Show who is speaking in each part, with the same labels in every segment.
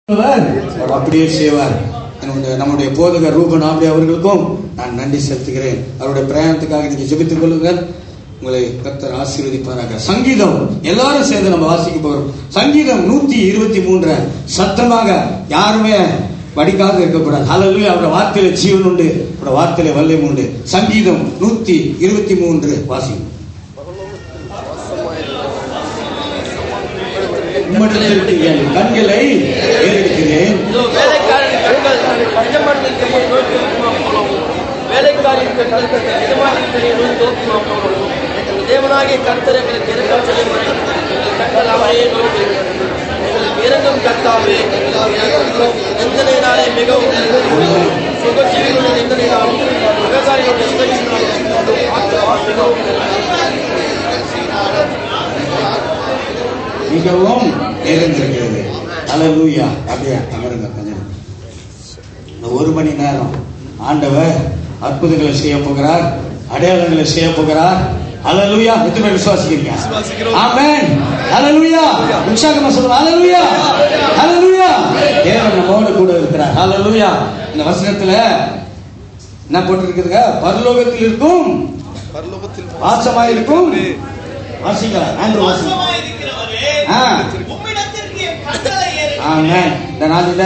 Speaker 1: அவர் அவர் அப்படியே செய்வார் என்னுடைய நம்முடைய போதகர் ரூபன் ஆம்பி அவர்களுக்கும் நான் நன்றி செலுத்துகிறேன் அவருடைய பிரயாணத்துக்காக நீங்க ஜெபித்துக் கொள்ளுங்கள் உங்களை கர்த்தர் ஆசீர்வதிப்பாராக சங்கீதம் எல்லாரும் சேர்ந்து நம்ம வாசிக்க போகிறோம் சங்கீதம் நூத்தி இருபத்தி மூன்று சத்தமாக யாருமே வடிக்காது இருக்கக்கூடாது அல்லது அவருடைய வார்த்தையில ஜீவன் உண்டு அவருடைய வார்த்தையில வல்லம் உண்டு சங்கீதம் நூத்தி இருபத்தி மூன்று வாசிக்கும் உம்மிடத்திற்கு என் கண்களை ஏறெடுக்கிறேன்
Speaker 2: இதோ வேலைக்காரன் கண்கள் எஜமானின் கையை நோக்கி இருக்குமா போலவும் வேலைக்காரின் கண்கள் எஜமானின் கையை நோக்கி இருக்குமா போலவும் எங்கள் தேவனாகிய கர்த்தர் எங்களுக்கு இரக்கம் செய்யும் வரை எங்கள் கண்கள் அவரையே நோக்கி இருக்கிறது. எங்களுக்கு இரக்கம் கர்த்தாவே எந்தனையினாலே மிகவும் சுகஜீவிகளுடைய எந்தனையினாலும் விவசாயிகளுடைய உதவியினாலும் ஆத்துமா மிகவும்
Speaker 1: மிகவும் நிறைந்திருக்கிறது அல்லேலூயா அப்படியே அமருங்க கொஞ்சம் இந்த ஒரு மணி நேரம் ஆண்டவர் அற்புதங்களை செய்ய போகிறார் அடையாளங்களை செய்ய போகிறார் அல்லேலூயா எத்தனை பேர் விசுவாசிக்கிறீங்க ஆமென் அல்லேலூயா உற்சாகமா சொல்லுங்க அல்லேலூயா அல்லேலூயா தேவன் நம்மோடு கூட இருக்கிறார் அல்லேலூயா இந்த வசனத்துல என்ன போட்டிருக்குதுங்க பரலோகத்தில் இருக்கும்
Speaker 3: பரலோகத்தில்
Speaker 1: வாசமாயிருக்கும் வாசிக்கலாம் ஆண்டு வாசிங்க
Speaker 4: வாசமாயிருக்கிறவரே,
Speaker 1: ஆ.
Speaker 4: உம்மிடத்திற்கு என் கண்களை ஏறெடுக்கிறேன்.
Speaker 1: ஆமென் இந்த நாளில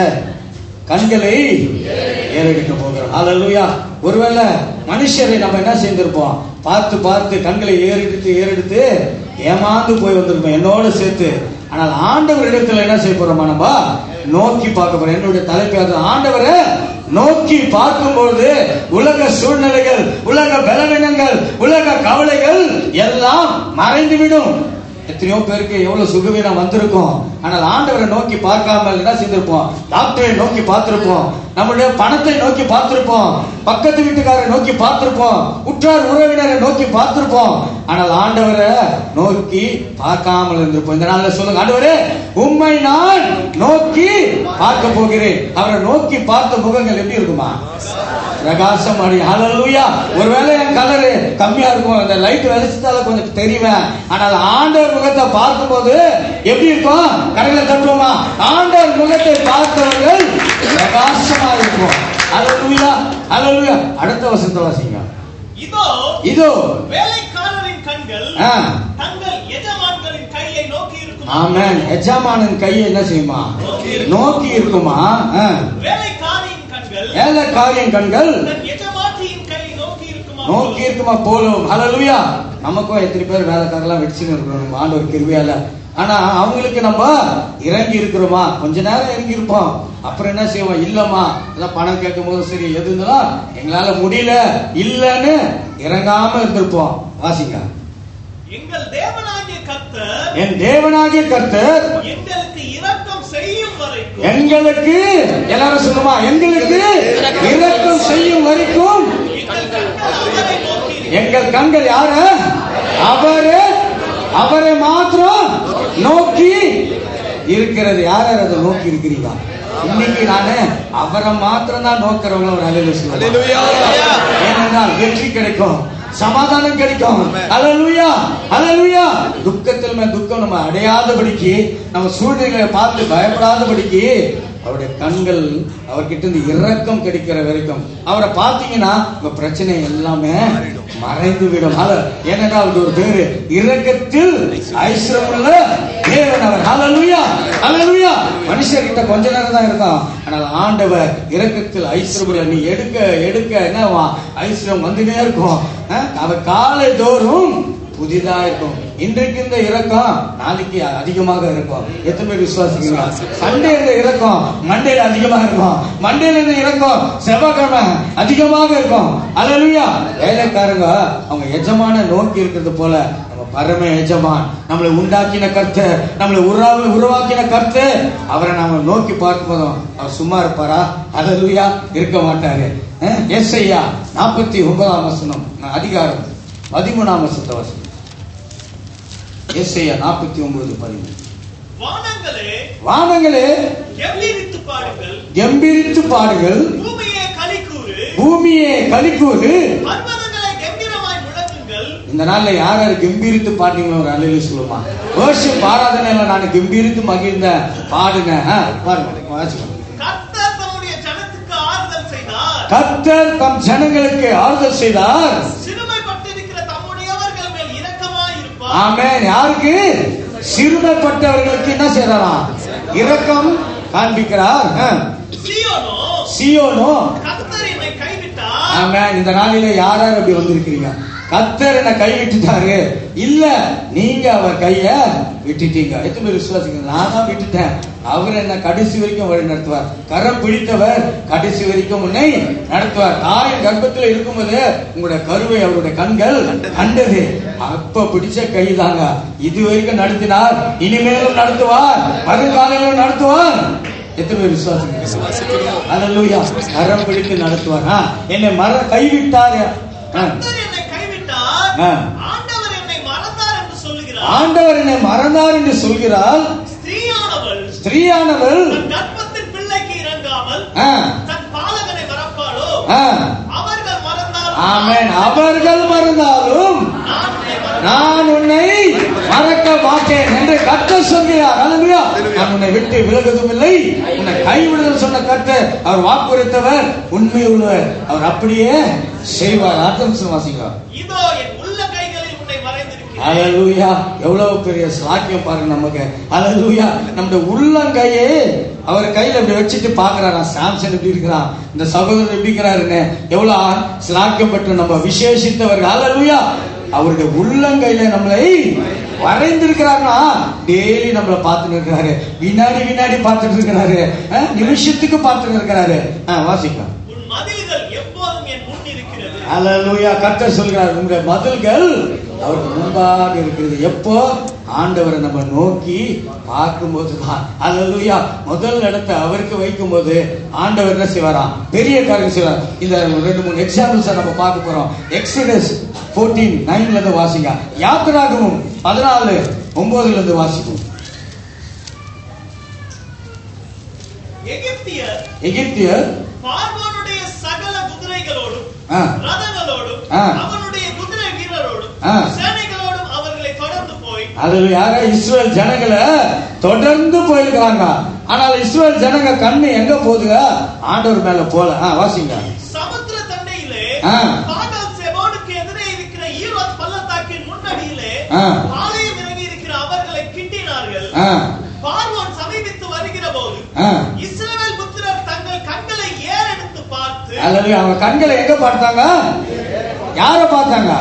Speaker 1: கண்களை ஏறெடுக்க போகிறோம் அல்லேலூயா ஒருவேளை மனுஷரை நம்ம என்ன செய்திருப்போம் பார்த்து பார்த்து கண்களை ஏறெடுத்து ஏறெடுத்து ஏமாந்து போய் வந்திருப்போம் என்னோட சேர்த்து ஆனால் ஆண்டவர் இடத்துல என்ன செய்ய போறோமா நம்ம நோக்கி பார்க்க போறோம் என்னுடைய தலைப்பு அது ஆண்டவரை நோக்கி பார்க்கும்போது உலக சூழ்நிலைகள் உலக பலவீனங்கள் உலக கவலைகள் எல்லாம் மறைந்துவிடும் எத்தனையோ பேருக்கு எவ்வளவு சுகவீனம் வந்திருக்கும் ஆனால் ஆண்டவரை நோக்கி பார்க்காம என்ன செய்திருப்போம் டாக்டரை நோக்கி பார்த்திருப்போம் நம்முடைய பணத்தை நோக்கி பார்த்திருப்போம் பக்கத்து வீட்டுக்காரரை நோக்கி பார்த்திருப்போம் உற்றார் உறவினரை நோக்கி பார்த்திருப்போம் ஆனால் ஆண்டவரை நோக்கி பார்க்காமல் இருந்திருப்போம் இந்த நாள்ல சொல்லுங்க ஆண்டவரே உம்மை நான் நோக்கி பார்க்க போகிறேன் அவரை நோக்கி பார்த்த முகங்கள் எப்படி இருக்குமா பிரகாசம் அடி ஹalleluya ஒருவேளை என் கலரு கம்மியா இருக்கும் அந்த லைட் வெளிச்சத்தால கொஞ்சம் தெரிவேன் ஆனால் ஆண்டவர் முகத்தை பார்க்கும்போது எப்படி இருக்கும் கடையில தட்டுவோமா ஆண்டவர் முகத்தை பார்த்தவர்கள் பிரகாசமா இருக்கும் ஹalleluya ஹalleluya அடுத்த வசனத்தை வாசிங்க
Speaker 4: இதோ
Speaker 1: இதோ
Speaker 4: வேலைக்காரரின் கண்கள்
Speaker 1: ஆ.
Speaker 4: தங்கள் எஜமான்களின் கையை நோக்கி இருக்கும்
Speaker 1: ஆமென் எஜமானன் கையை என்ன செய்யுமா நோக்கி இருக்குமா ஆ.
Speaker 4: வேலைக்காரியின் கண்கள்
Speaker 1: ஏழை காரியம் கண்கள்
Speaker 4: தன் எஜமாட்டியின் கையை நோக்கி இருக்குமா
Speaker 1: நோக்கி இருக்குமா போலும் ஹalleluya நமக்கும் எத்தனை பேர் வேலைக்காரெல்லாம் வெடிச்சுன்னு இருக்கிறோம் நம்ம ஆண்டவர் கிருபையால ஆனா அவங்களுக்கு நம்ம இறங்கி இருக்கிறோமா கொஞ்ச நேரம் இறங்கி இருப்போம் அப்புறம் என்ன செய்வோம் இல்லம்மா எல்லாம் பணம் கேட்கும் போது சரி எது இருந்தாலும் எங்களால முடியல இல்லன்னு இறங்காம இருந்திருப்போம் வாசிங்க
Speaker 4: எங்கள் தேவனாகிய கர்த்தர்
Speaker 1: என் தேவனாகிய கர்த்தர்
Speaker 4: எங்களுக்கு இரக்கம் செய்யும் வரைக்கும்
Speaker 1: எங்களுக்கு எல்லாரும் சொல்லுமா எங்களுக்கு இரக்கம் செய்யும் வரைக்கும்
Speaker 4: எங்கள் கண்கள் அவரை நோக்கி இருக்கும்.
Speaker 1: எங்கள் கண்கள் யாரு அவரு அவரை மாத்திரம் நோக்கி இருக்கிறது யார் யார் அதை நோக்கி இருக்கிறீங்க இன்னைக்கு நானு அவரை மாத்திரம் தான் நோக்கிறவங்க ஒரு அலையில
Speaker 3: அல்லேலூயா
Speaker 1: ஏனென்றால் வெற்றி கிடைக்கும் சமாதானம் கிடைக்கும் அல்லேலூயா அல்லேலூயா துக்கத்தில் மேல் துக்கம் நம்ம அடையாதபடிக்கு நம்ம சூழ்நிலைகளை பார்த்து பயப்படாதபடிக்கு அவருடைய கண்கள் அவர்கிட்ட இருந்து இரக்கம் கிடைக்கிற வரைக்கும் அவரை பார்த்தீங்கன்னா உங்க பிரச்சனை எல்லாமே மறைந்து விடும் அல்ல ஏனென்றால் அவருக்கு ஒரு பேரு இரக்கத்தில் ஐஸ்வரமுள்ள தேவன் அவர் ஹalleluya ஹalleluya மனுஷர்கிட்ட கொஞ்ச நேரம் தான் இருக்கான் ஆனால் ஆண்டவர் இரக்கத்தில் ஐஸ்வரமுள்ள நீ எடுக்க எடுக்க என்னவா ஐஸ்வரம் வந்துட்டே இருக்கும் அஹ், அவர் காலை தோறும் புதிதா இருக்கும் இன்றைக்கு இந்த இரக்கம் நாளைக்கு அதிகமாக இருக்கும் எத்தனை பேர் விசுவாசிக்கிறீங்க சண்டே இருந்த இரக்கம் மண்டேல அதிகமாக இருக்கும் மண்டேல இருந்த இரக்கம் செவ்வாய்க்கிழமை அதிகமாக இருக்கும் அல்லேலூயா வேலைக்காரங்க அவங்க எஜமான நோக்கி இருக்கிறது போல நம்ம பரம எஜமான் நம்மளை உண்டாக்கின கர்த்து நம்மளை உருவா உருவாக்கின கர்த்து அவரை நாம நோக்கி பார்க்கும்போதும் அவர் சும்மா இருப்பாரா அல்லேலூயா இருக்க மாட்டாரு எஸ் ஐயா நாற்பத்தி ஒன்பதாம் வசனம் அதிகாரம் பதிமூணாம் வசனத்தை வசனம் எஸ் ஐயா நாற்பத்தி ஒன்பது பதிமூணு
Speaker 4: வானங்களே
Speaker 1: வானங்களே
Speaker 4: எவ்வளித்து பாடுங்கள்
Speaker 1: கம்பீரித்து பாடுகள்
Speaker 4: பூமியே களி கூறு
Speaker 1: பூமியே கலிக்கூறு
Speaker 4: பர்வதங்களை கம்பீரமாய் முழங்குங்கள்
Speaker 1: இந்த நாள்ல யார் யார் கம்பீரித்து பாட்டீங்களோ ஒரு அலையில சொல்லுமா வருஷம் ஆராதனையில நான் கம்பீரித்து மகிழ்ந்த பாடுங்க ஆ, பாருங்க வாசிக்கணும்.
Speaker 4: கர்த்தர் தம்முடைய ஜனத்துக்கு ஆறுதல் செய்தார்
Speaker 1: கர்த்தர் தம் ஜனங்களுக்கு ஆறுதல் செய்தார்
Speaker 4: சிறுமைப்பட்டிருக்கிற தம்முடையவர்கள் மேல் இரக்கமாய் இருப்பார்
Speaker 1: ஆமென் யாருக்கு சிறுமைப்பட்டவர்களுக்கு என்ன செய்யறாராம் இரக்கம் காண்பிக்கிறார் ஆ.
Speaker 4: சீயோனோ
Speaker 1: சியோனோ
Speaker 4: கர்த்தர் என்னை கைவிட்டார்
Speaker 1: ஆமென் இந்த நாளில யார் யார் அப்படி வந்திருக்கிறீங்க கத்தர் என்ன கை விட்டுட்டாரு இல்ல நீங்க அவர் கைய விட்டுட்டீங்க எத்தனை பேர் விசுவாசிங்க நான் தான் விட்டுட்டேன் அவர் என்ன கடைசி வரைக்கும் வழி நடத்துவார் கரம் பிடித்தவர் கடைசி வரைக்கும் உன்னை நடத்துவார் தாயின் கர்ப்பத்தில் இருக்கும்போது உங்களுடைய கருவை அவருடைய கண்கள் கண்டது அப்ப பிடிச்ச கை தாங்க இது வரைக்கும் நடத்தினார் இனிமேலும் நடத்துவார் வருங்காலையிலும் நடத்துவார் எத்தனை பேர் விசுவாசிங்க அல்லேலூயா கரம் பிடித்து நடத்துவார் ஆ, என்னை மர கைவிட்டார் ஆ,
Speaker 4: கர்த்தர் என்னை கைவிட்டார்
Speaker 1: ஆ.
Speaker 4: ஆண்டவர் என்னை மறந்தார் என்று சொல்லுகிறார்
Speaker 1: ஆண்டவர் என்னை மறந்தார் என்று சொல்கிறாள்
Speaker 4: ஸ்திரீயானவள்
Speaker 1: ஸ்திரீயானவள்
Speaker 4: தன் கர்ப்பத்தின் பிள்ளைக்கு இறங்காமல்
Speaker 1: ஆ,
Speaker 4: தன் பாலகனை மறப்பாளோ
Speaker 1: ஆ,
Speaker 4: அவர்கள் மறந்தால்
Speaker 1: ஆமென் அவர்கள் மறந்தாலும்
Speaker 4: நான் உன்னை மறந்தேன்.
Speaker 1: நான் உன்னை மறக்க மாட்டேன் என்று கத்த சொல்கிறார் அல்லேலூயா நான் உன்னை விட்டு விலகுவதும் இல்லை உன்னை கைவிடுதல் சொன்ன கத்த அவர் வாக்குறுத்தவர் உண்மை உள்ளவர் அவர் அப்படியே செய்வார் அர்த்தம் வாசிங்க
Speaker 4: இதோ என் உள்ள கைகளில் உன்னை மறைந்திருக்கிறேன்
Speaker 1: அலலூயா எவ்வளவு பெரிய ஸ்லாக்கியம் பாருங்க நமக்கு அலலூயா நம்முடைய உள்ளங்கையே அவர் கையில இப்படி வச்சுட்டு பாக்குறாரா சாம்சன் எப்படி இருக்கிறான் இந்த சகோதரர் எப்படி இருக்கிறாருன்னு எவ்வளவு ஸ்லாக்கியம் பெற்று நம்ம விசேஷித்தவர்கள் அலலூயா அவருடைய உள்ளங்கையில நம்மளை வரைந்திருக்கிறாருன்னா டெய்லி நம்மள பார்த்துட்டு இருக்கிறாரு வினாடி வினாடி பார்த்துட்டு இருக்கிறாரு அஹ், நிமிஷத்துக்கு பார்த்துட்டு இருக்கிறாரு அஹ், வாசிக்கலாம்
Speaker 4: உன் மதில்கள் எப்போதும் என் முன் இருக்கிறது
Speaker 1: அல்லேலூயா கர்த்தர் சொல்கிறார் உங்களுடைய மதில்கள் அவருக்கு முன்பாக இருக்கிறது எப்போ ஆண்டவரை நம்ம நோக்கி பார்க்கும்போது தான் அல்லேலூயா முதல் இடத்தை அவருக்கு வைக்கும்போது ஆண்டவர் என்ன செய்வாராம் பெரிய காரியம் செய்வார் இந்த ரெண்டு மூணு எக்ஸாம்பிள்ஸ் நம்ம பார்க்க போறோம் எக்ஸடஸ் 14 நைன்ல இருந்து வாசிங்க யாத்திராகமும் பதினாலு ஒன்பதுல இருந்து வாசிக்கும்
Speaker 4: எகிப்தியர்
Speaker 1: எகிப்தியர்
Speaker 4: பார்வோனுடைய சகல குதிரைகளோடும்
Speaker 1: ஆ.
Speaker 4: ரதங்களோடும்
Speaker 1: ஆ.
Speaker 4: அவனுடைய குதிரை வீரரோடும்
Speaker 1: ஆ.
Speaker 4: சேனைகளோடும் அவர்களை தொடர்ந்து போய்
Speaker 1: அதுல யார இஸ்ரேல் ஜனங்களை தொடர்ந்து போயிருக்காங்க ஆனால் இஸ்ரேல் ஜனங்க கண்ணு எங்க போகுதுங்க ஆண்டவர் மேல போல ஆ, வாசிங்க
Speaker 4: சமுத்திர தண்டையிலே
Speaker 1: ஆ.
Speaker 4: பாகால் செபோனுக்கு எதிரே இருக்கிற ஈரோத் பள்ளத்தாக்கின் முன்னடியிலே
Speaker 1: ஆ.
Speaker 4: பாளையம் இறங்கி இருக்கிற அவர்களை கிட்டினார்கள்
Speaker 1: ஆ,
Speaker 4: பார்வோன் சமீபித்து வருகிற போது
Speaker 1: ஆ.
Speaker 4: இஸ்ரவேல் புத்திரர் தங்கள் கண்களை ஏறெடுத்து பார்த்து
Speaker 1: அல்லது அவங்க கண்களை எங்க பார்த்தாங்க யார பார்த்தாங்க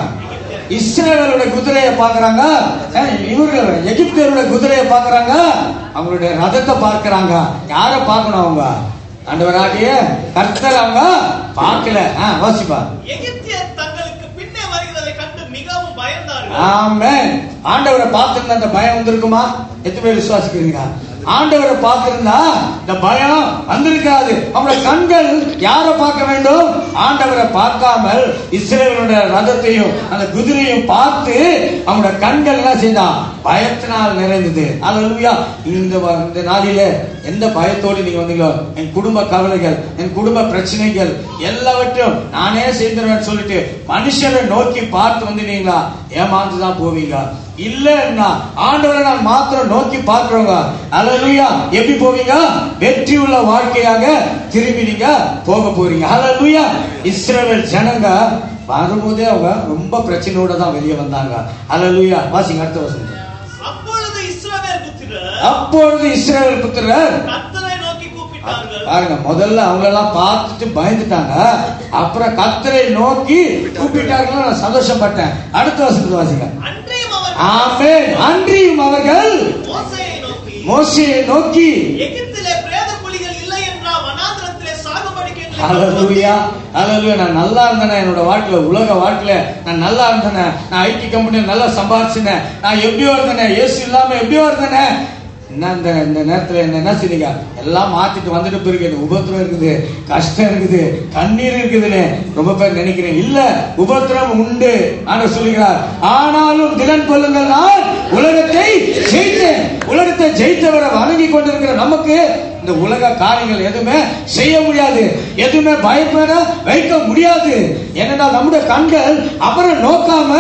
Speaker 1: இஸ்ரேலோட குதிரையை பார்க்கறாங்க அஹ், இவர்கள் எகிப்தியரோட குதிரையை பார்க்கறாங்க அவங்களுடைய ரதத்தை பார்க்கறாங்க யார பார்க்கணும் அவங்க ஆண்டவராகிய கர்த்தர் அவங்க பார்க்கல ஆ, வாசிப்பா
Speaker 4: எகிப்தியர் தங்களுக்கு பின்னே வருகிறதை கண்டு மிகவும் பயந்தார்கள்
Speaker 1: ஆமென் ஆண்டவரை பார்த்திருந்தா அந்த பயம் வந்திருக்குமா எத்தனை பேர் விசுவாசிக்கிறீங்க ஆண்டவரை பார்த்திருந்தா இந்த பயம் வந்திருக்காது அவங்களோட கண்கள் யாரை பார்க்க வேண்டும் ஆண்டவரை பார்க்காமல் இஸ்ரேலுடைய ரதத்தையும் அந்த குதிரையும் பார்த்து அவங்களோட கண்கள் என்ன செய்தான் பயத்தினால் நிறைந்தது அல்லேலூயா இந்த வ- இந்த நாளிலே எந்த பயத்தோடு நீங்க வந்தீங்களோ என் குடும்ப கவலைகள் என் குடும்ப பிரச்சனைகள் எல்லாவற்றையும் நானே செய்திருவேன் சொல்லிட்டு மனுஷனை நோக்கி பார்த்து வந்தீங்களா ஏமாந்து தான் போவீங்க இல்லன்னா ஆண்டவரை நான் மாத்திரம் நோக்கி பார்க்கிறவங்க அல்லேலூயா எப்படி போவீங்க வெற்றி உள்ள வாழ்க்கையாக திரும்பி நீங்க போக போறீங்க அல்லேலூயா இஸ்ரவேல் ஜனங்க வரும்போதே அவங்க ரொம்ப பிரச்சனையோட தான் வெளியே வந்தாங்க அல்லேலூயா வாசிங்க அடுத்த வசனம்
Speaker 4: அப்பொழுது இஸ்ரவேல் புத்திரர்
Speaker 1: அப்பொழுது இஸ்ரவேல் புத்திரர்
Speaker 4: கர்த்தரை நோக்கி கூப்பிட்டார்கள்
Speaker 1: பாருங்க முதல்ல அவங்களெல்லாம் பார்த்துட்டு பயந்துட்டாங்க அப்புறம் கத்தரை நோக்கி கூப்பிட்டார்கள் நான் சந்தோஷப்பட்டேன் அடுத்த வருஷத்துல வாசிங்க
Speaker 4: அன்றையும் அவர்
Speaker 1: ஆமென் அன்றியும் அவர்கள்
Speaker 4: மோசேயை நோக்கி
Speaker 1: மோசையை நோக்கி
Speaker 4: எகிப்திலே பிரேத குழிகள் இல்லை என்றா வனாந்திரத்திலே சாகுபடிக்கு என்று
Speaker 1: அலலுயா அலலுயா நான் நல்லா இருந்தேனே என்னோட வாழ்க்கையில உலக வாழ்க்கையில நான் நல்லா இருந்தேனே நான் ஐடி கம்பெனியில் நல்லா சம்பாதிச்சினேன் நான் எப்படியோ இருந்தேனே ஏசி இல்லாம எப்படியோ இருந்தேனே என்ன இந்த இந்த நேரத்துல என்ன என்ன செய்றீங்க எல்லாம் மாத்திட்டு வந்துட்டு போயிருக்கீங்க உபத்திரம் இருக்குது கஷ்டம் இருக்குது கண்ணீர் இருக்குதுன்னு ரொம்ப பேர் நினைக்கிறேன் இல்ல உபத்திரம் உண்டு ஆண்டவர் சொல்லுகிறார் ஆனாலும் திறன் கொள்ளுங்கள் நான் உலகத்தை ஜெயித்தேன் உலகத்தை ஜெயித்தவரை வணங்கி கொண்டிருக்கிற நமக்கு இந்த உலக காரியங்கள் எதுவுமே செய்ய முடியாது எதுவுமே பயப்பட வைக்க முடியாது ஏனென்றால் நம்முடைய கண்கள் அவரை நோக்காமல்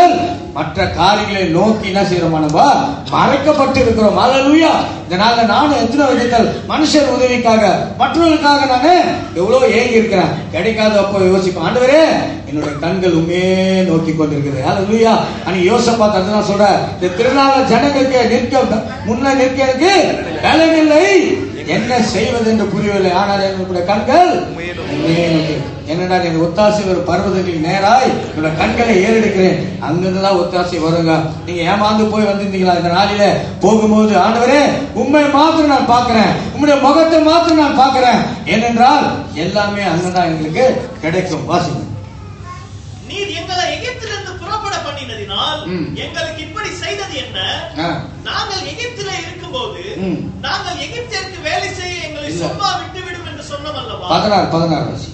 Speaker 1: மற்ற காரியங்களை நோக்கி என்ன செய்யறோமா நம்ம மறைக்கப்பட்டு இருக்கிறோம் ஹalleluya இதனால நானும் எத்தனை விதத்தில் மனுஷர் உதவிக்காக மற்றவர்களுக்காக நானு எவ்வளவு ஏங்கி இருக்கிறேன் கிடைக்காத அப்போ யோசிப்பேன் ஆண்டவரே என்னுடைய கண்கள் உண்மையே நோக்கி கொண்டிருக்கிறது ஹalleluya அன்னைக்கு யோசப்பா அதுதான் சொல்ற இந்த திருநாள ஜனங்களுக்கு நிற்க முன்ன நிற்க எனக்கு வேலையில்லை என்ன செய்வது என்று புரியவில்லை ஆனால் என்னுடைய கண்கள் உண்மையே நோக்கி என்னடா என் ஒத்தாசை ஒரு பர்வதங்களுக்கு நேராய் என்னோட கண்களை ஏறெடுக்கிறேன் அங்கிருந்து தான் ஒத்தாசை வருங்க நீங்க ஏமாந்து போய் வந்திருந்தீங்களா இந்த நாளில போகும்போது ஆண்டவரே உண்மை மாத்திரம் நான் பார்க்கிறேன் உங்களுடைய முகத்தை மாத்திரம் நான் பார்க்கிறேன் ஏனென்றால் எல்லாமே அங்கதான் எங்களுக்கு கிடைக்கும் வாசிங்க
Speaker 4: நீர் எங்களை எகிப்திலிருந்து புறப்பட பண்ணினதினால்
Speaker 1: ம்.
Speaker 4: எங்களுக்கு இப்படி செய்தது என்ன
Speaker 1: ஆ,
Speaker 4: நாங்கள் எகிப்திலே இருக்கும்போது
Speaker 1: ம்.
Speaker 4: நாங்கள் எகிப்தியருக்கு வேலை செய்ய எங்களை
Speaker 1: இல்ல.
Speaker 4: சும்மா விட்டுவிடும் என்று சொன்னோம் அல்லவா
Speaker 1: பதினாறு பதினாறு வாசி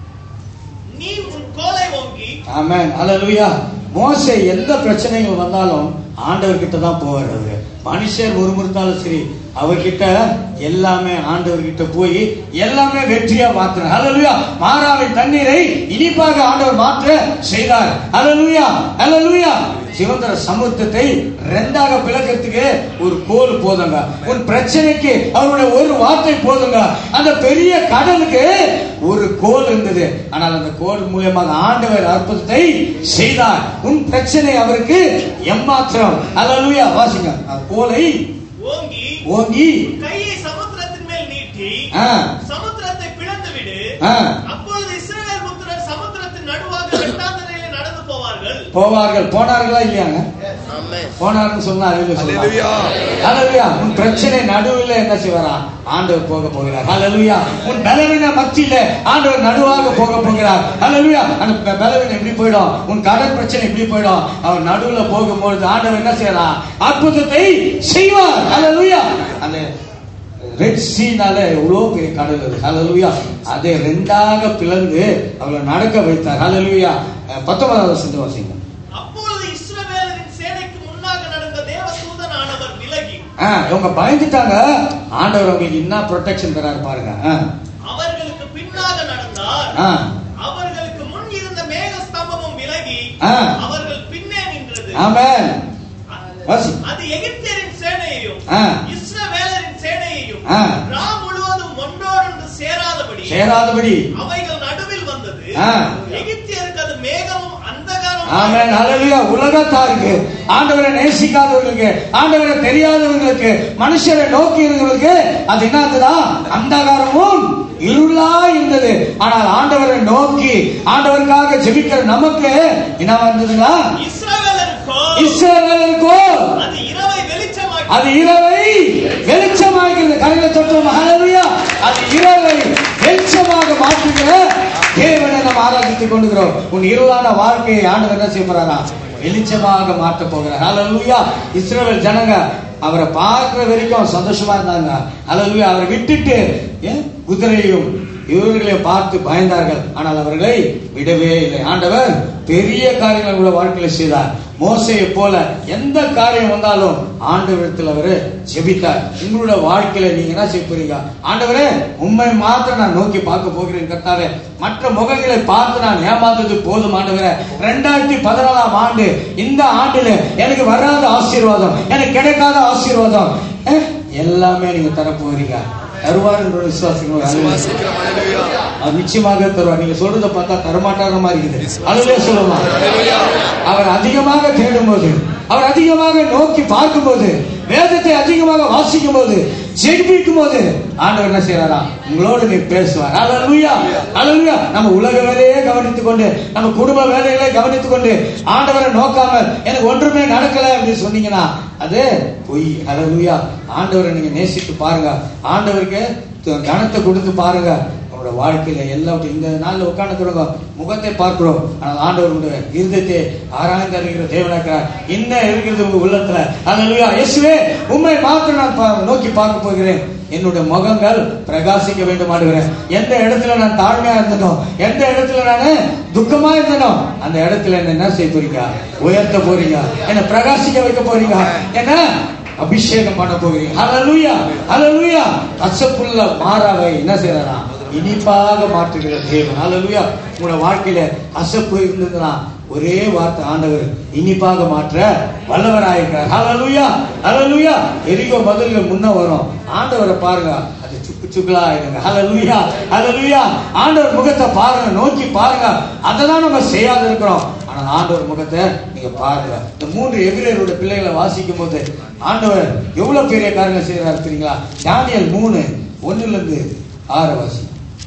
Speaker 4: நீ உன் கோலை ஓங்கி
Speaker 1: ஆமென் அல்லேலூயா மோசே எந்த பிரச்சனைகள் வந்தாலும் ஆண்டவர் கிட்ட தான் போவார் அவரு மனுஷர் முறுமுறுத்தாலும் சரி அவர்கிட்ட எல்லாமே ஆண்டவர் கிட்ட போய் எல்லாமே வெற்றியா மாத்துறார் அல்லேலூயா மாறாவின் தண்ணீரை இனிப்பாக ஆண்டவர் மாற்ற செய்தார் அல்லேலூயா அல்லேலூயா சிவந்தர சமுத்திரத்தை ரெண்டாக பிளக்கிறதுக்கு ஒரு கோல் போதுங்க உன் பிரச்சனைக்கு அவருடைய ஒரு வார்த்தை போதுங்க அந்த பெரிய கடலுக்கு ஒரு கோல் இருந்தது ஆனால் அந்த கோல் மூலியமாக ஆண்டவர் அற்புதத்தை செய்தார் உன் பிரச்சனை அவருக்கு எம்மாத்திரம் அல்லேலூயா வாசிங்க அந்த கோலை
Speaker 4: ஓங்கி
Speaker 1: ஓங்கி
Speaker 4: கையை சமுத்திரத்தின் மேல் நீட்டி
Speaker 1: ஆ,
Speaker 4: சமுத்திரத்தை பிளந்து விடு
Speaker 1: ஆ,
Speaker 4: அப்பொழுது இஸ்ரவேல் புத்திரர் சமுத்திரத்தின் நடுவாக வெட்டாந்தரையிலே நடந்து போவார்கள்
Speaker 1: போவார்கள் போனார்களா இல்லையாங்க போனாருன்னு சொன்னா அல்லேலூயா ஹalleluya உன் பிரச்சனை நடுவுல என்ன செய்வாரா ஆண்டவர் போக போகிறார் ஹalleluya உன் பலவீன மத்தியில ஆண்டவர் நடுவாக போக போகிறார் ஹalleluya அந்த ப- பலவீனம் எப்படி போயிடும் உன் கடன் பிரச்சனை எப்படி போயிடும் அவர் நடுவுல போகும்போது ஆண்டவர் என்ன செய்யறார் அற்புதத்தை செய்வார் ஹalleluya அந்த ரெட் சீனால எவ்வளவு பெரிய கடல் அது ஹalleluya அதை ரெண்டாக பிளந்து அவளை நடக்க வைத்தார் ஹalleluya பத்தொன்பதாவது வசனத்தை வாசிங்க
Speaker 4: அப்பொழுது இஸ்ரவேலரின் சேனைக்கு முன்னாக நடந்த தேவதூதனானவர் விலகி
Speaker 1: ஆ, இவங்க பயந்துட்டாங்க ஆண்டவர் அவங்களுக்கு என்ன ப்ரொடெக்ஷன் தராரு பாருங்க ஆ,
Speaker 4: அவர்களுக்கு பின்னாக நடந்தார்
Speaker 1: ஆ,
Speaker 4: அவர்களுக்கு முன் இருந்த மேக ஸ்தம்பமும் விலகி
Speaker 1: ஆ.
Speaker 4: அவர்கள் பின்னே நின்றது
Speaker 1: ஆமென் வாசி.
Speaker 4: அது எகிப்தியரின் சேனையையும்
Speaker 1: ஆ.
Speaker 4: இஸ்ரவேலரின் சேனையையும்
Speaker 1: ஆ.
Speaker 4: ரா முழுவதும் ஒன்றோடொன்று சேராதபடி
Speaker 1: சேராதபடி
Speaker 4: அவைகள் நடுவில் வந்தது
Speaker 1: ஆ.
Speaker 4: எகிப்தியருக்கு அது மேகமும் அந்தகாரம்
Speaker 1: ஆமென் ஹalleluya உலகத்தாருக்கு ஆண்டவரை நேசிக்காதவர்களுக்கு ஆண்டவரை தெரியாதவர்களுக்கு மனுஷரை நோக்கி இருக்கிறவர்களுக்கு அது என்ன இருந்ததா அந்தகாரமும் இருளா இருந்தது ஆனால் ஆண்டவரை நோக்கி ஆண்டவருக்காக ஜெபிக்கிற நமக்கு என்ன வந்ததுங்களா
Speaker 4: இஸ்ரவேலருக்கோ
Speaker 1: இஸ்ரவேலருக்கோ
Speaker 4: அது இரவை வெளிச்சமாக்கி
Speaker 1: அது இரவை வெளிச்சமாகிறது கரையில தொற்றும் ஹalleluya அது இரவை வெளிச்சமாக மாற்றுகிற தேவனை நாம் ஆராதித்துக் கொண்டுகிறோம் உன் இருளான வாழ்க்கையை ஆண்டவர் என்ன செய்ய போறாரா வெளிச்சமாக மாற்ற போகிறார் ஹalleluya இஸ்ரவேல் ஜனங்க அவரை பார்க்கிற வரைக்கும் சந்தோஷமா இருந்தாங்க ஹalleluya அவரை விட்டுட்டு ஏன் குதிரையும் இவர்களை பார்த்து பயந்தார்கள் ஆனால் அவர்களை விடவே இல்லை ஆண்டவர் பெரிய காரியங்களை உள்ள வாழ்க்கையில செய்தார் மோசையை போல எந்த காரியம் வந்தாலும் ஆண்டவரத்தில் அவர் ஜெபித்தார் உங்களோட வாழ்க்கையில நீங்க என்ன செய்ய போறீங்க ஆண்டவரே உண்மை மாத்திரம் நான் நோக்கி பார்க்க போகிறேன் கர்த்தாவே மற்ற முகங்களை பார்த்து நான் ஏமாந்தது போதும் ஆண்டவரே ரெண்டாயிரத்தி பதினாலாம் ஆண்டு இந்த ஆண்டுல எனக்கு வராத ஆசீர்வாதம் எனக்கு கிடைக்காத ஆசீர்வாதம் அஹ், எல்லாமே நீங்க தர போறீங்க தருவார் என்ற விசுவாசிக்கிறோம் அவர் நிச்சயமாக தருவார் நீங்க சொல்றத பார்த்தா தரமாட்டாத மாதிரி இருக்குது அதுவே சொல்லுமா அவர் அதிகமாக தேடும் போது அவர் அதிகமாக நோக்கி பார்க்கும்போது வேதத்தை அதிகமாக வாசிக்கும் போது ஜெயிப்பிக்கும் போது ஆண்டவர் என்ன செய்யறாரா உங்களோடு நீ பேசுவார் அல்லேலூயா அல்லேலூயா நம்ம உலக வேலையே கவனித்துக் கொண்டு நம்ம குடும்ப வேலைகளை கவனித்துக் கொண்டு ஆண்டவரை நோக்காமல் எனக்கு ஒன்றுமே நடக்கல அப்படின்னு சொன்னீங்கன்னா அது பொய் அல்லேலூயா ஆண்டவரை நீங்க நேசித்து பாருங்க ஆண்டவருக்கு கனத்தை கொடுத்து பாருங்க நம்மளோட வாழ்க்கையில எல்லாவற்றையும் இந்த நாள்ல உட்கார்ந்துக்கிறோங்க முகத்தை பார்க்கிறோம் ஆனால் ஆண்டவருடைய இருதயத்தை ஆராய்ந்து அறிகிற தேவனாக்கிறார் என்ன இருக்கிறது உங்க உள்ளத்துல அல்லேலூயா இயேசுவே உண்மை மாத்திரம் நான் பா- நோக்கி பார்க்க போகிறேன் என்னுடைய முகங்கள் பிரகாசிக்க வேண்டும் ஆடுகிறேன் எந்த இடத்துல நான் தாழ்மையா இருந்தனோ எந்த இடத்துல நான் துக்கமா இருந்தனோ அந்த இடத்துல என்ன என்ன செய்ய போறீங்க உயர்த்த போறீங்க என்ன பிரகாசிக்க வைக்க போறீங்க என்ன அபிஷேகம் பண்ண போகிறீங்க ஹalleluya ஹalleluya கசப்புள்ள மாறாவை என்ன செய்யறாரா இனிப்பாக மாற்றுகிற தேவன் ஹalleluya உங்களோட வாழ்க்கையில கசப்பு இருந்ததுன்னா ஒரே வார்த்தை ஆண்டவர் இனிப்பாக மாற்ற வல்லவராயிருக்கிறார் ஹalleluya ஹalleluya எரிகோ பதில்கள் முன்ன வரும் ஆண்டவரை பாருங்க அது சுக்கு சுக்குலா ஆயிடுங்க ஹalleluya ஹalleluya ஆண்டவர் முகத்தை பாருங்க நோக்கி பாருங்க அதை தான் நம்ம செய்யாத இருக்கிறோம் ஆனா ஆண்டவர் முகத்தை நீங்க பாருங்க இந்த மூன்று எபிரேயரோட பிள்ளைகளை வாசிக்கும் போது ஆண்டவர் எவ்வளவு பெரிய காரியங்கள் செய்யறாரு தெரியுங்களா தானியல் மூணு ஒண்ணுல இருந்து ஆறு வாசி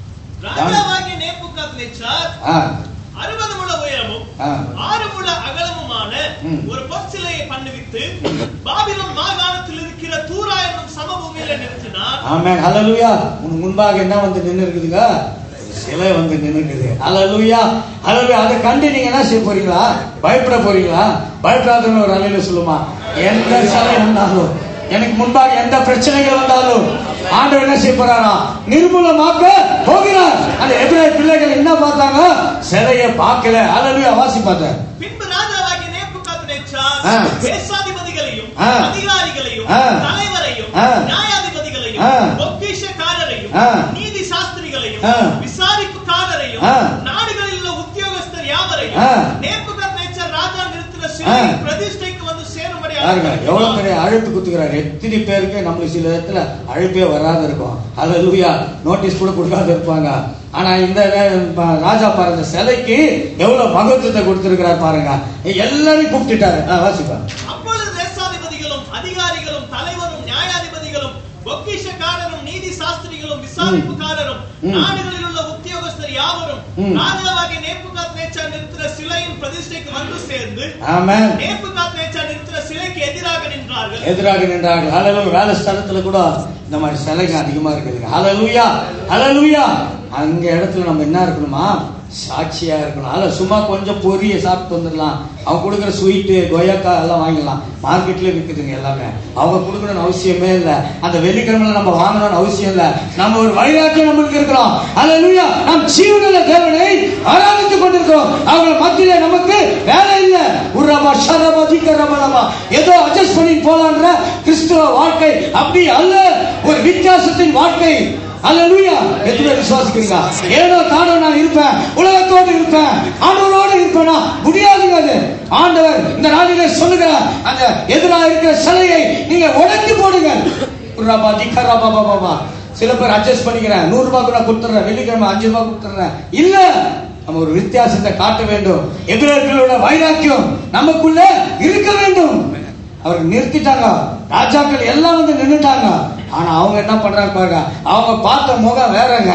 Speaker 4: ராஜாவாகிய நேபுகாத்நேச்சார்
Speaker 1: ஆ
Speaker 4: அறுபது முழ உயரமும்
Speaker 1: ஆ
Speaker 4: ஆறு முழ அகலமுமான
Speaker 1: ம்.
Speaker 4: ஒரு பொற்சிலையை பண்ணுவித்து பாபிலோன் மாகாணத்தில் இருக்கிற தூரா என்னும் சமபூமியில நிறுத்தினார்
Speaker 1: ஆமென் ஹalleluya உன் முன்பாக என்ன வந்து நின்னு இருக்குதுங்க ஒரு சிலை வந்து நின்னுக்குது ஹalleluya ஹalleluya அதை கண்டு நீங்க என்ன செய்ய போறீங்களா பயப்பட போறீங்களா பயப்படாதவங்க ஒரு அலையில சொல்லுமா எந்த சிலை வந்தாலும் எனக்கு முன்பாக எந்த பிரச்சனைகள் வந்தாலும் ஆண்டவர் என்ன செய்ய போறாரா நிர்மூலமாக்க போகிறார் அந்த எபிரேய பிள்ளைகள் என்ன பார்த்தாங்க சிலையை பார்க்கல ஹalleluya வாசி பார்த்தேன்
Speaker 4: பின்பு ராஜாவாகிய நேபுகாத்நேச்சார்
Speaker 1: ஆ.
Speaker 4: தேசாதிபதிகளையும்
Speaker 1: ஆ.
Speaker 4: அதிகாரிகளையும்
Speaker 1: ஆ.
Speaker 4: தலைவரையும்
Speaker 1: ஆ.
Speaker 4: நியாயாதிபதிகளையும்
Speaker 1: ஆ.
Speaker 4: பொக்கிஷக்காரரையும்
Speaker 1: ஆ.
Speaker 4: நீதி சாஸ்திரிகளையும்
Speaker 1: ஆ.
Speaker 4: விசாரிப்புக்காரரையும்
Speaker 1: ஆ.
Speaker 4: நாடுகளில் உள்ள உத்தியோகஸ்தர் யாவரையும்
Speaker 1: ஆ.
Speaker 4: நேபுகாத்நேச்சார் ராஜா நிறுத்தின சிலை
Speaker 1: ஆ.
Speaker 4: பிரதிஷ்டைக்கு வந்து சேரும்படி
Speaker 1: பாருங்க எவ்வளவு
Speaker 4: அழைத்தார்.
Speaker 1: பெரிய அழைப்பு குத்துக்கிறார் எத்தனை பேருக்கு நம்மளுக்கு சில இடத்துல அழைப்பே வராத இருக்கும் அதுல லூயா நோட்டீஸ் கூட கொடுக்காத இருப்பாங்க ஆனா இந்த நே- ப- ராஜா பாருங்க சிலைக்கு எவ்வளவு மகத்துவத்தை கொடுத்திருக்கிறார் பாருங்க எல்லாரையும் கூப்பிட்டுட்டாரு ஆ, வாசிப்பா
Speaker 4: அப்பொழுது தேசாதிபதிகளும் அதிகாரிகளும் தலைவரும் நியாயாதிபதிகளும் பொக்கிஷக்காரரும் நீதி சாஸ்திரிகளும் விசாரிப்புக்காரரும்
Speaker 1: ம்.
Speaker 4: நாடுகளில் உள்ள உத்தியோகஸ்தர் யாவரும்
Speaker 1: ம்.
Speaker 4: ராஜாவாகிய நேப்புகாத் நேச்சா நிறுத்தின சிலையின் பிரதிஷ்டைக்கு வந்து சேர்ந்து
Speaker 1: ஆமென்
Speaker 4: நேப்புகாத் நேச்சா நிறுத்தின சிலைக்கு எதிராக நின்றார்கள்
Speaker 1: எதிராக நின்றார்கள் ஹalleluya வேலை ஸ்தலத்துல கூட இந்த மாதிரி சிலைங்க அதிகமா இருக்குதுங்க ஹalleluya ஹalleluya அங்க இடத்துல நம்ம என்ன இருக்கணுமா சாட்சியா இருக்கணும் அல்ல சும்மா கொஞ்சம் பொரிய சாப்பிட்டு வந்துடலாம் அவங்க கொடுக்குற ஸ்வீட்டு கொய்யாக்கா எல்லாம் வாங்கிடலாம் மார்க்கெட்ல விற்குதுங்க எல்லாமே அவங்க கொடுக்கணும்னு அவசியமே இல்லை அந்த வெள்ளிக்கிழமையில நம்ம வாங்கணும்னு அவசியம் இல்லை நம்ம ஒரு வைராக்கியம் நம்மளுக்கு இருக்கிறோம் அல்லேலூயா நம் ஜீவனுள்ள தேவனை ஆராதித்துக் கொண்டிருக்கிறோம் அவங்க மத்தியில நமக்கு வேலை இல்லை உரமா ஷரமா திக்கரமலமா ஏதோ அட்ஜஸ்ட் பண்ணி போலான்ற கிறிஸ்துவ வாழ்க்கை அப்படி அல்ல ஒரு வித்தியாசத்தின் வாழ்க்கை அல்லேலூயா எத்தனை பேர் விசுவாசிக்கிறீங்க ஏதோ தானோ நான் இருப்பேன் உலகத்தோடு இருப்பேன் ஆண்டவரோடு இருப்பேனா முடியாதுங்க அது ஆண்டவர் இந்த நாளிலே சொல்லுகிறார் அந்த எதிராக இருக்கிற சிலையை நீங்க உடைத்து போடுங்க ரபா திக்கரா பாபா பாபா சில பேர் அட்ஜஸ்ட் பண்ணிக்கிறேன் நூறு ரூபாய் கூட கொடுத்துறேன் வெள்ளிக்கிழமை அஞ்சு ரூபாய் கொடுத்துறேன் இல்ல நம்ம ஒரு வித்தியாசத்தை காட்ட வேண்டும் எதிரர்களோட வைராக்கியம் நமக்குள்ள இருக்க வேண்டும் அவர் நிறுத்திட்டாங்க ராஜாக்கள் எல்லாம் வந்து நின்னுட்டாங்க ஆனா அவங்க என்ன பண்றாங்க பாருங்க அவங்க பார்த்த முகம் வேறங்க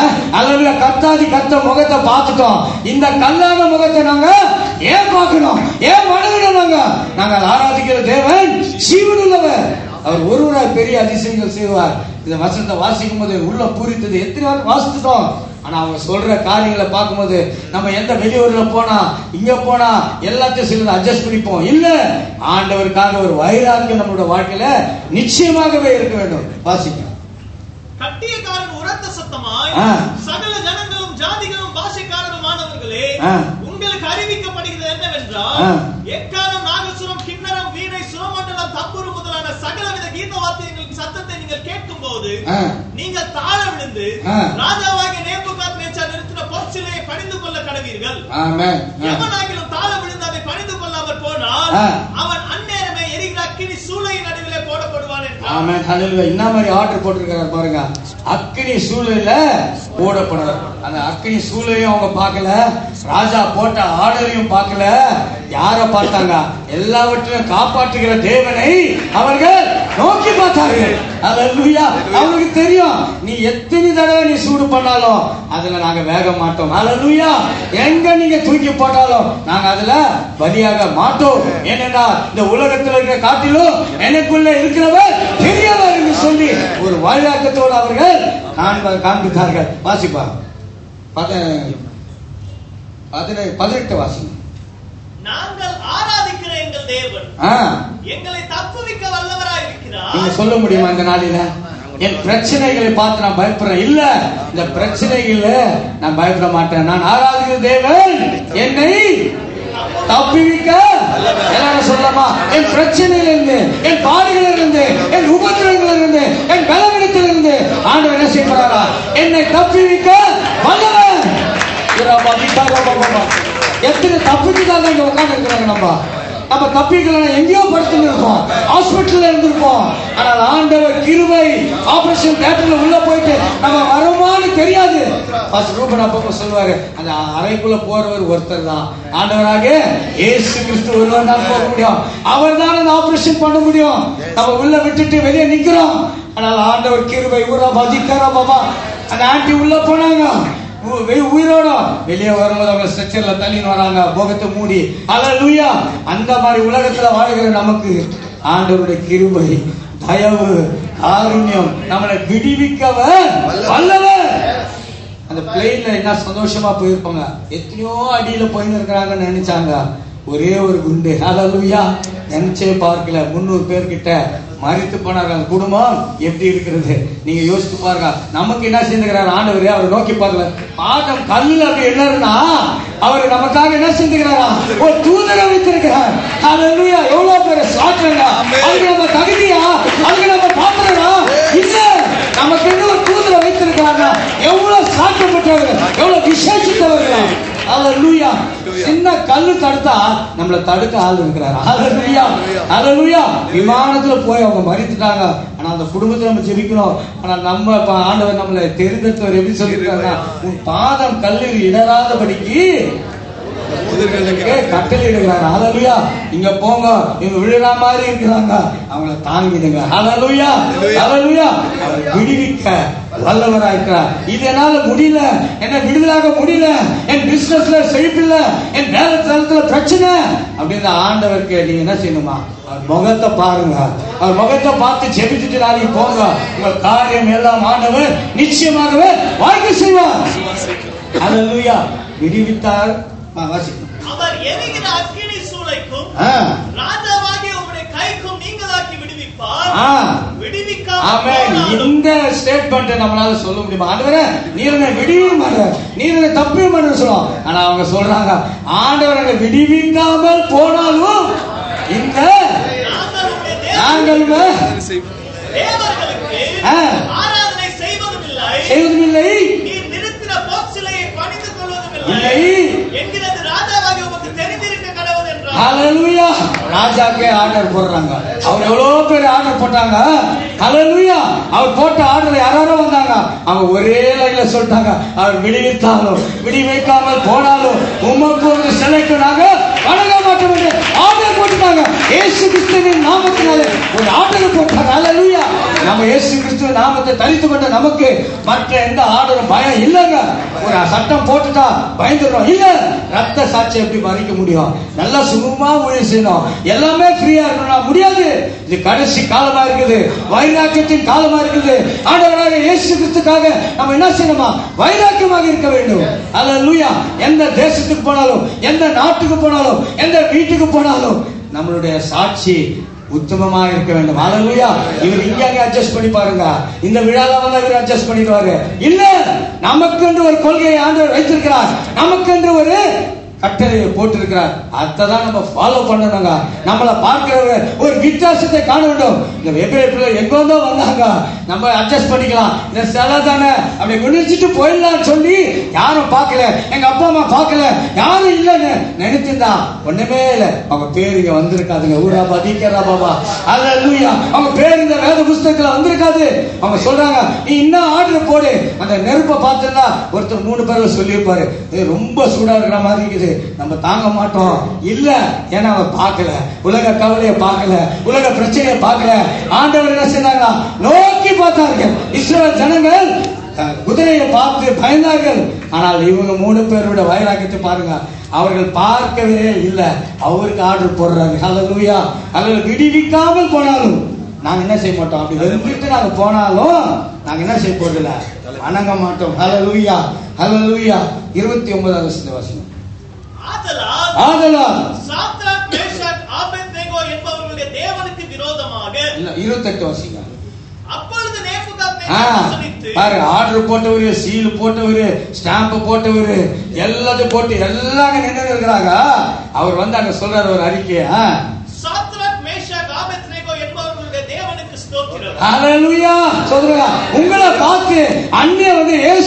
Speaker 1: அல்ல கத்தாதி கத்த முகத்தை பார்த்துட்டோம் இந்த கல்லான முகத்தை நாங்க ஏன் பார்க்கணும் ஏன் வணங்கணும் நாங்க நாங்கள் ஆராதிக்கிற தேவன் ஜீவனுள்ளவர் அவர் ஒருவராய் பெரிய அதிசயங்கள் செய்வார் இந்த வசனத்தை வாசிக்கும் போது உள்ள பூரித்தது எத்தனை வாரம் வாசித்துட்டோம் ஆனா அவங்க சொல்ற காரியங்களை பார்க்கும்போது நம்ம எந்த வெளியூர்ல போனா இங்க போனா எல்லாத்தையும் சிலர் அட்ஜஸ்ட் பண்ணிப்போம் இல்ல ஆண்டவருக்காக ஒரு வைராக்கியம் நம்மளோட வாழ்க்கையில நிச்சயமாகவே இருக்க வேண்டும் வாசிக்க
Speaker 4: கட்டியக்காரன் உரத்த சத்தமாய்
Speaker 1: ஆ.
Speaker 4: சகல ஜனங்களும் ஜாதிகளும் பாஷைக்காரருமானவர்களே
Speaker 1: ஆ.
Speaker 4: உங்களுக்கு அறிவிக்கப்படுகிறது என்னவென்றால்
Speaker 1: ஆ.
Speaker 4: எக்காலம் நாகசுரம் கிண்ணறம் வீணை சுரமண்டலம் தம்புரு முதலான சகலவித கீத வாத்தியங்களின் சத்தத்தை நீங்கள் கேட்கும் போது
Speaker 1: ஆ.
Speaker 4: நீங்கள் தாழ விழுந்து
Speaker 1: ஆ.
Speaker 4: ராஜாவாகிய நேபுகாத் நேச்சா நிறுத்தின பொற்சிலையை பணிந்து கொள்ள கடவீர்கள்
Speaker 1: ஆமென் ஆ.
Speaker 4: எவனாகிலும் தாழ விழுந்து அதை பணிந்து கொள்ளாமல் போனால்
Speaker 1: ஆ.
Speaker 4: அவன் அந்நேரமே எரிகிற அக்கினி சூளையின் நடுவிலே போடப்படுவான் என்றார்
Speaker 1: ஆமென் ஹalleluya என்ன மாதிரி ஆர்டர் போட்டிருக்காரு பாருங்க அக்கினி சூளையில போடப்படுறார் அந்த அக்கினி சூளையும் அவங்க பார்க்கல ராஜா போட்ட ஆர்டரையும் பார்க்கல யார பார்த்தாங்க எல்லாவற்றையும் காப்பாற்றுகிற தேவனை அவர்கள் நோக்கி பார்த்தார்கள் ஹalleluya அவங்களுக்கு தெரியும் நீ எத்தனை தடவை நீ சூடு பண்ணாலும் அதுல நாங்க வேக மாட்டோம் ஹalleluya எங்க நீங்க தூக்கி போட்டாலும் நாங்க அதுல பலியாக மாட்டோம் ஏனென்றா இந்த உலகத்தில் இருக்கிற காட்டிலும் எனக்குள்ள இருக்கிறவர் பெரியவர் என்று சொல்லி ஒரு வாழ்வாக்கத்தோடு அவர்கள் காண்ப- காண்பித்தார்கள் வாசிப்பா பத- பதினெ- பதினெட்டு வாசிங்க
Speaker 4: நாங்கள் ஆராதிக்கிற எங்கள் தேவன்
Speaker 1: ஆ
Speaker 4: எங்களை தப்புவிக்க வல்லவராய் இருக்கிறார்
Speaker 1: நீங்க சொல்ல முடியுமா இந்த நாளில என் பிரச்சனைகளை பார்த்து நான் பயப்படுறேன் இல்ல இந்த பிரச்சனைகள்ல நான் பயப்பட மாட்டேன் நான் ஆராதிக்கிற தேவன் என்னை தப்புவிக்க எல்லாரும் சொல்லலாமா என் பிரச்சனையில இருந்து என் பாடுகளில் இருந்து என் உபத்திரங்களில் இருந்து என் பலவீனத்தில் இருந்து ஆண்டவர் என்ன செய்யப்படுறாரா என்னை தப்புவிக்க வல்லவன் இரபா, நிக்கா, ரபா, ரபா. எத்தனை இருந்து தப்பிச்சு தான் இங்க உட்கார்ந்து இருக்கிறாங்க நம்ம நம்ம தப்பிக்கலாம் எங்கேயோ படுத்துட்டு இருப்போம் ஹாஸ்பிட்டல்ல இருந்திருப்போம் ஆனால் ஆண்டவர் கிருபை ஆபரேஷன் தியேட்டர்ல உள்ள போயிட்டு நம்ம வருமானு தெரியாது ஃபர்ஸ்ட் ரூபன் அப்பப்ப சொல்லுவாரு அந்த அறைக்குள்ள போறவர் ஒருத்தர் தான் ஆண்டவராக இயேசு கிறிஸ்து ஒருவர் தான் போக முடியும் அவர் தான் அந்த ஆபரேஷன் பண்ண முடியும் நம்ம உள்ள விட்டுட்டு வெளியே நிக்கிறோம் ஆனால் ஆண்டவர் கிருபை ஊரா பஜிக்காரா பாபா அந்த ஆண்டி உள்ள போனாங்க உ- வெ- உயிரோட வெளியே வரும்போது அவங்க ஸ்ட்ரெச்சர்ல தள்ளின்னு வராங்க முகத்தை மூடி அல்லேலூயா அந்த மாதிரி உலகத்துல வாழ்கிற நமக்கு ஆண்டவருடைய கிருபை தயவு காருண்யம் நம்மளை விடுவிக்கவர் வல்லவர் அந்த பிளேன்ல என்ன சந்தோஷமா போயிருப்பாங்க எத்தனையோ அடியில போயின்னு இருக்கிறாங்கன்னு நினைச்சாங்க ஒரே ஒரு குண்டு அல்லேலூயா நினைச்சே பார்க்கல முன்னூறு பேர்கிட்ட மறித்து போனாங்க அந்த குடும்பம் எப்படி இருக்கிறது நீங்க யோசித்து பாருங்க நமக்கு என்ன செஞ்சுக்கிறார் ஆண்டவர் அவரை நோக்கி பார்க்கல பாதம் கல்லுல அப்படி என்னன்னா அவர் நமக்காக என்ன செஞ்சுக்கிறாரா ஒரு தூதரை வைத்திருக்கிறார் அல்லேலூயா எவ்வளவு பேர் சாட்டுறாங்க அதுக்கு நம்ம தகுதியா அதுக்கு நம்ம பாத்திரமா இல்ல நமக்கு என்ன ஒரு தூதரை வைத்திருக்கிறாங்க எவ்வளவு சாட்டப்பட்டவர்கள் எவ்வளவு விசேஷித்தவர்கள் அல்லேலூயா சின்ன கல்லு தடுத்தா நம்மள தடுக்க ஆள் இருக்கிறார் அல்லேலூயா அல்லேலூயா விமானத்துல போய் அவங்க மறித்துட்டாங்க ஆனா அந்த குடும்பத்தை நம்ம ஜெபிக்கிறோம் ஆனா நம்ம இப்ப ஆண்டவர் நம்மளை தெரிந்தவர் எப்படி சொல்லியிருக்காருன்னா உன் பாதம் கல்லில் இடராதபடிக்கு கட்டளையிடுகிறார் ஹalleluya இங்க போங்க இவங்க விழுற மாதிரி இருக்கிறாங்க அவங்கள தாங்கிடுங்க ஹalleluya ஹalleluya அவர் விடுவிக்க வல்லவரா இருக்கிறார் இது என்னால முடியல என்ன விடுதலாக முடியல என் பிசினஸ்ல செழிப்பில்ல என் வேலை தளத்துல பிரச்சனை அப்படின்னு ஆண்டவருக்கு நீங்க என்ன செய்யணுமா அவர் முகத்தை பாருங்க அவர் முகத்தை பார்த்து ஜெபிச்சுட்டு நாளைக்கு போங்க உங்க காரியம் எல்லாம் ஆண்டவர் நிச்சயமாகவே வாய்க்கு செய்வார் ஹalleluya விடுவித்தார் ஆ, வாசிக்கணும்
Speaker 4: அவர் எரிகிற அக்கினி சூளைக்கும்
Speaker 1: ஆ
Speaker 4: ராஜாவாகிய உம்முடைய கைக்கும் நீங்களாக்கி விடுவிப்பார்
Speaker 1: ஆ.
Speaker 4: விடுவிக்காமல்
Speaker 1: ஆமென்
Speaker 4: போனாலும்
Speaker 1: இந்த ஸ்டேட்மெண்ட் நம்மளால சொல்ல முடியுமா ஆண்டவரே நீர் என்னை விடுவிக்க மாட்டார் நீர் என்னை தப்பிக்க மாட்டேன்னு சொல்லுவோம் ஆனா அவங்க சொல்றாங்க ஆண்டவர் என்னை விடுவிக்காமல் போனாலும் இந்த
Speaker 4: நாங்கள் உம்முடைய தேவ-
Speaker 1: நாங்கள்
Speaker 4: தேவர்களுக்கு
Speaker 1: ஆ.
Speaker 4: ஆராதனை செய்வதும் இல்லை
Speaker 1: செய்வதுமில்லை
Speaker 4: நீர் நிறுத்தின போச்சிலையை பணிந்து கொள்வதும் இல்லை
Speaker 1: இல்லை.
Speaker 4: என்கிறது ராஜாவாகிய உமக்கு தெரிந்திருக்க கடவுள் என்றார்
Speaker 1: ஹalleluya ராஜாக்கே ஆர்டர் போடுறாங்க அவர் எவ்வளவு பேர் ஆர்டர் போட்டாங்க ஹalleluya அவர் போட்ட ஆர்டர் யாராரோ வந்தாங்க அவங்க ஒரே லைன்ல சொல்லிட்டாங்க அவர் விடுவித்தாலும் விடுவிக்காமல் போனாலும் உமக்கு ஒரு சிலைக்கு நாங்க வணங்க மாட்டோம் என்று ஆர்டர் போட்டுட்டாங்க இயேசு கிறிஸ்துவின் நாமத்தினாலே ஒரு ஆர்டர் போட்டாங்க ஹalleluya நம்ம இயேசு கிறிஸ்துவின் நாமத்தை தரித்து கொண்ட நமக்கு மற்ற எந்த ஆர்டரும் பயம் இல்லைங்க ஒரு சட்டம் போட்டுட்டா பயந்துடுறோம் இல்ல ரத்த சாட்சி எப்படி மறைக்க முடியும் நல்லா சுகமா ஊழியம் செய்யணும் எல்லாமே ஃப்ரீயா இருக்கணும் முடியாது இது கடைசி காலமா இருக்குது வைராக்கியத்தின் காலமா இருக்குது ஆண்டவராக இயேசு கிறிஸ்துக்காக நம்ம என்ன செய்யணுமா வைராக்கியமாக இருக்க வேண்டும் அல்லேலூயா எந்த தேசத்துக்கு போனாலும் எந்த நாட்டுக்கு போனாலும் எந்த வீட்டுக்கு போனாலும் நம்மளுடைய சாட்சி உத்தமமா இருக்க வேண்டும் அல்லேலூயா இவர் இங்கே அட்ஜஸ்ட் பண்ணி பாருங்க இந்த விழால வந்து இவர் அட்ஜஸ்ட் பண்ணிடுவாரு இல்ல நமக்கென்று ஒரு கொள்கையை ஆண்டவர் வைத்திருக்கிறார் நமக்கென்று ஒரு கட்டளையை போட்டிருக்கிறார் அதான் நம்ம ஃபாலோ பண்ணணுங்க நம்மள பார்க்கிறவர் ஒரு வித்தியாசத்தை காண வேண்டும் இந்த வெவ்வேறு பிள்ளை எங்க வந்தோ வந்தாங்க நம்ம அட்ஜஸ்ட் பண்ணிக்கலாம் இந்த சிலை தானே அப்படி குளிச்சுட்டு போயிடலாம்னு சொல்லி யாரும் பார்க்கல எங்க அப்பா அம்மா பார்க்கல யாரும் இல்லைன்னு நினைச்சிருந்தா ஒண்ணுமே இல்லை அவங்க பேர் இங்க வந்திருக்காதுங்க ஊரா பதிக்கிறா பாபா அல்லேலூயா அவங்க பேர் இந்த வேத புஸ்தகத்துல வந்திருக்காது அவங்க சொல்றாங்க நீ இன்னும் ஆர்டர் போடு அந்த நெருப்பை பார்த்திருந்தா ஒருத்தர் மூணு பேர்ல சொல்லியிருப்பாரு இது ரொம்ப சூடா இருக்கிற மாதிரி இருக்குது நம்ம தாங்க மாட்டோம் இல்ல ஏன்னா அவர் பார்க்கல உலக கவலையை பார்க்கல உலக பிரச்சனையை பார்க்கல ஆண்டவர் என்ன செஞ்சாங்களா நோக்கி பார்த்தார்கள் இஸ்ரவேல் ஜனங்கள் அஹ், குதிரையை பார்த்து பயந்தார்கள் ஆனால் இவங்க மூணு பேரோட வைராக்கியத்தை பாருங்க அவர்கள் பார்க்கவே இல்ல அவருக்கு ஆர்டர் போடுறாங்க ஹalleluya அல்லது விடுவிக்காமல் போனாலும் நாங்க என்ன செய்ய மாட்டோம் அப்படி வெறுப்பிட்டு நாங்க போனாலும் நாங்க என்ன செய்ய போறதில்ல வணங்க மாட்டோம் ஹalleluya ஹalleluya இருபத்தி ஒன்பதாவது வசனத்தை வாசிங்க
Speaker 4: ஆதலால்
Speaker 1: ஆதலால்
Speaker 4: சாத்ராக் மேஷாக் ஆபேத்நேகோ என்பவர்களுடைய தேவனுக்கு விரோதமாக
Speaker 1: இல்ல இருபத்தெட்டு வாசிங்க
Speaker 4: அப்பொழுது நேபுகாத்
Speaker 1: ஆ,
Speaker 4: வசனித்து
Speaker 1: பாரு ஆர்டர் போட்டவரு சீல் போட்டவரு ஸ்டாம்ப் போட்டவரு எல்லாத்தையும் போட்டு எல்லாம் நின்று இருக்கிறாங்க அவர் வந்து அங்க சொல்றாரு ஒரு அறிக்கை ஆ.
Speaker 4: சாத்ராக் மேஷாக் ஆபேத்நேகோ என்பவர்களுடைய தேவனுக்கு ஸ்தோத்திரம்
Speaker 1: ஹalleluya சொல்றாங்க உங்களை பார்த்து அண்ணே வந்து இயேசு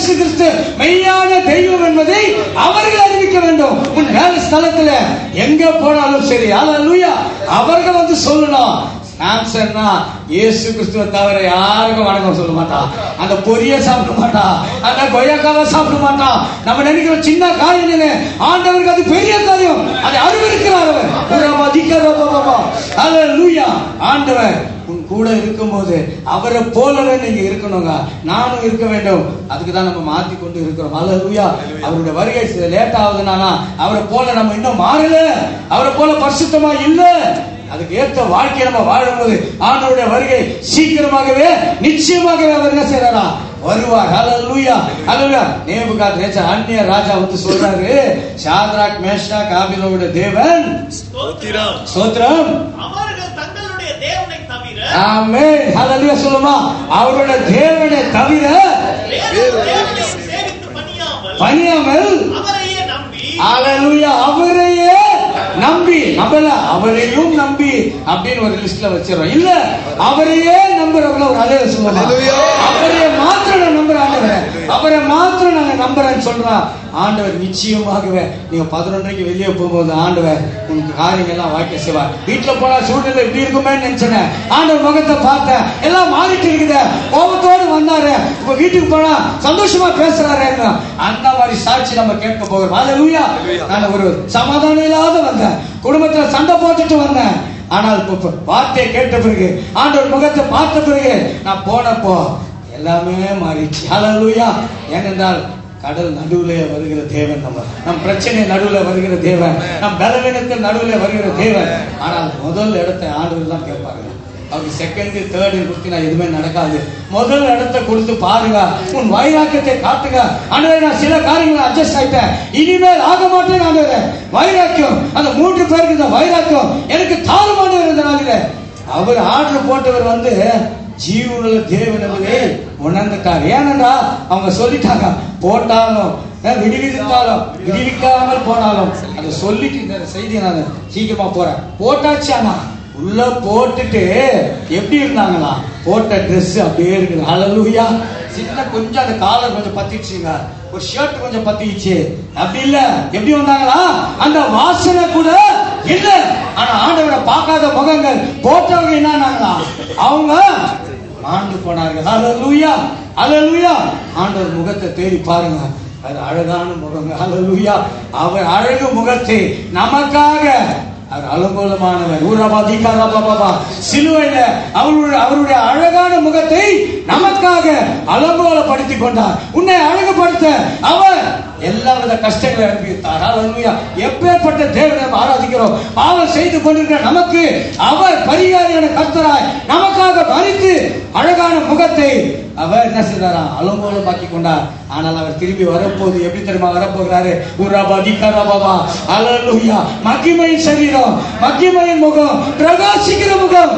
Speaker 1: இயேசு கிறிஸ்து மெய்யான தெய்வம் என்பதை அவர்கள் அறிவிக்க வேண்டும் உன் வேலை ஸ்தலத்துல எங்க போனாலும் சரி அல்லேலூயா அவர்கள் வந்து சொல்லணும் சாம்சன்னா இயேசு கிறிஸ்துவை தவிர யாருக்கும் வணக்கம் சொல்ல மாட்டான் அந்த பொரிய சாப்பிட மாட்டான் அந்த கொய்யாக்காவை சாப்பிட மாட்டான் நம்ம நினைக்கிற சின்ன காரியம் இல்லை. ஆண்டவருக்கு அது பெரிய காரியம் அதை அறிவிக்கிறார் அவர் உரம் அதிகாரமா அல்லேலூயா ஆண்டவர் உன் கூட இருக்கும்போது அவரை போலவே நீங்க இருக்கணுங்க நானும் இருக்க வேண்டும் அதுக்கு தான் நம்ம மாத்தி கொண்டு இருக்கிறோம் அல்லேலூயா அவருடைய வருகை லேட் ஆகுதுனானா அவரை போல நம்ம இன்னும் மாறல அவரை போல பரிசுத்தமா இல்ல அதுக்கு ஏத்த வாழ்க்கையை நம்ம வாழும்போது ஆண்டவருடைய வருகை சீக்கிரமாகவே நிச்சயமாகவே அவர் என்ன செய்யறாரா வருவார் ஹalleluya ஹalleluya நேபுகாத் நேச்சா அந்நிய ராஜா வந்து சொல்றாரு ஷாத்ராக் மேஷாக் ஆபிலோட தேவன்
Speaker 4: ஸ்தோத்திரம்.
Speaker 1: சோத்ரம்
Speaker 4: அவர்கள் தங்களுடைய தேவனை தவிர
Speaker 1: ஆமென் ஹalleluya சொல்லுமா அவரோட தேவனை தவிர
Speaker 4: வேறொரு தேவனை சேவித்து பணியாமல்
Speaker 1: பணியாமல்
Speaker 4: அவரையே நம்பி
Speaker 1: ஹalleluya அவரையே நம்பி நம்பல அவரையும் நம்பி அப்படின்னு ஒரு லிஸ்ட்ல வச்சிடறோம் இல்ல அவரையே நம்புறவங்கள ஒரு அலைய சொல்லலாம் அவரையே மாத்திரம் நான் நம்புறேன் ஆண்டவரே அவரை மாத்திரம் நாங்க நம்புறேன்னு சொல்றான் ஆண்டவர் நிச்சயமாகவே நீங்க பதினொன்றைக்கு வெளியே போகும்போது ஆண்டவர் உனக்கு காரியங்கள் எல்லாம் வாய்க்க செய்வார் வீட்டுல போனா சூழ்நிலை இப்படி இருக்குமே நினைச்சேன் ஆண்டவர் முகத்தை பார்த்தேன் எல்லாம் மாறிட்டு இருக்குது கோபத்தோடு வந்தாரு இப்ப வீட்டுக்கு போனா சந்தோஷமா பேசுறாரு அந்த மாதிரி சாட்சி நம்ம கேட்க போகிறோம் அல்லேலூயா நான் ஒரு சமாதானம் இல்லாத வந்தேன் குடும்பத்துல சண்டை போட்டுட்டு வந்தேன் ஆனால் இப்ப- இப்ப வார்த்தையை கேட்ட பிறகு ஆண்டவர் முகத்தை பார்த்த பிறகு நான் போனப்போ எல்லாமே மாறிடுச்சு அல்லேலூயா ஏனென்றால் கடல் நடுவுல வருகிற தேவன் நம்ம நம் பிரச்சனை நடுவுல வருகிற தேவன் நம் பலவீனத்தில் நடுவுல வருகிற தேவன் ஆனால் முதல் இடத்தை ஆண்டவர் தான் கேட்பாங்க அவருக்கு செகண்ட் தேர்டு கொடுத்து நான் எதுவுமே நடக்காது முதல் இடத்தை கொடுத்து பாருங்க உன் வைராக்கியத்தை காட்டுங்க ஆண்டவரே நான் சில காரியங்களை அட்ஜஸ்ட் ஆயிட்டேன் இனிமேல் ஆக மாட்டேன் ஆண்டவரே வைராக்கியம் அந்த மூன்று பேருக்கு இந்த வைராக்கியம் எனக்கு தாழ்மானவர் இந்த நாளில அவர் ஆர்டர் போட்டவர் வந்து ஜீவனுள்ள தேவன் என்பதை உணர்ந்துட்டார் ஏனென்றா அவங்க சொல்லிட்டாங்க போட்டாலும் அஹ், விடுவித்தாலும் விடுவிக்காமல் போனாலும் அதை சொல்லிட்டு இந்த செய்தியை நான் சீக்கிரமா போறேன் போட்டாச்சு ஆனா உள்ள போட்டுட்டு எப்படி இருந்தாங்களா போட்ட Dress அப்படியே இருக்குது ஹalleluya சின்ன கொஞ்சம் அந்த காலர் கொஞ்சம் பத்திடுச்சுங்க ஒரு ஷர்ட் கொஞ்சம் பத்திடுச்சு அப்படி இல்ல எப்படி வந்தாங்களா அந்த வாசனை கூட இல்ல ஆனா ஆண்டவரை பார்க்காத முகங்கள் போட்டவங்க என்னன்னாங்களா அவங்க ஆண்டு போனார்கள் ஹalleluya ஹalleluya ஆண்டவர் முகத்தை தேடி பாருங்க அது அழகான முகங்க ஹalleluya அவர் அழகு முகத்தை நமக்காக அவர் அலங்கோலமானவர் ஊரபாதிக்காரா பாபா சிலுவையில அவருடைய அவருடைய அழகான முகத்தை நமக்காக அலங்கோலப்படுத்தி கொண்டார் உன்னை அழகுபடுத்த அவர் எல்லா வித கஷ்டங்களை அனுப்பித்தார் ஹalleluya எப்பேற்பட்ட தேவனை நாம் ஆராதிக்கிறோம் பாவம் செய்து கொண்டிருக்கிற நமக்கு அவர் பரிகாரியான கர்த்தராய் நமக்காக மறித்து அழகான முகத்தை அவர் என்ன செய்தாரா அலங்கோலமாக்கி கொண்டார் ஆனால் அவர் திரும்பி வரப்போது எப்படி தெரியுமா வரப்போகிறாரு உராபா திகாரா பாபா அல்லேலூயா மகிமையின் சரீரம் மகிமையின் முகம் பிரகாசிக்கிற முகம்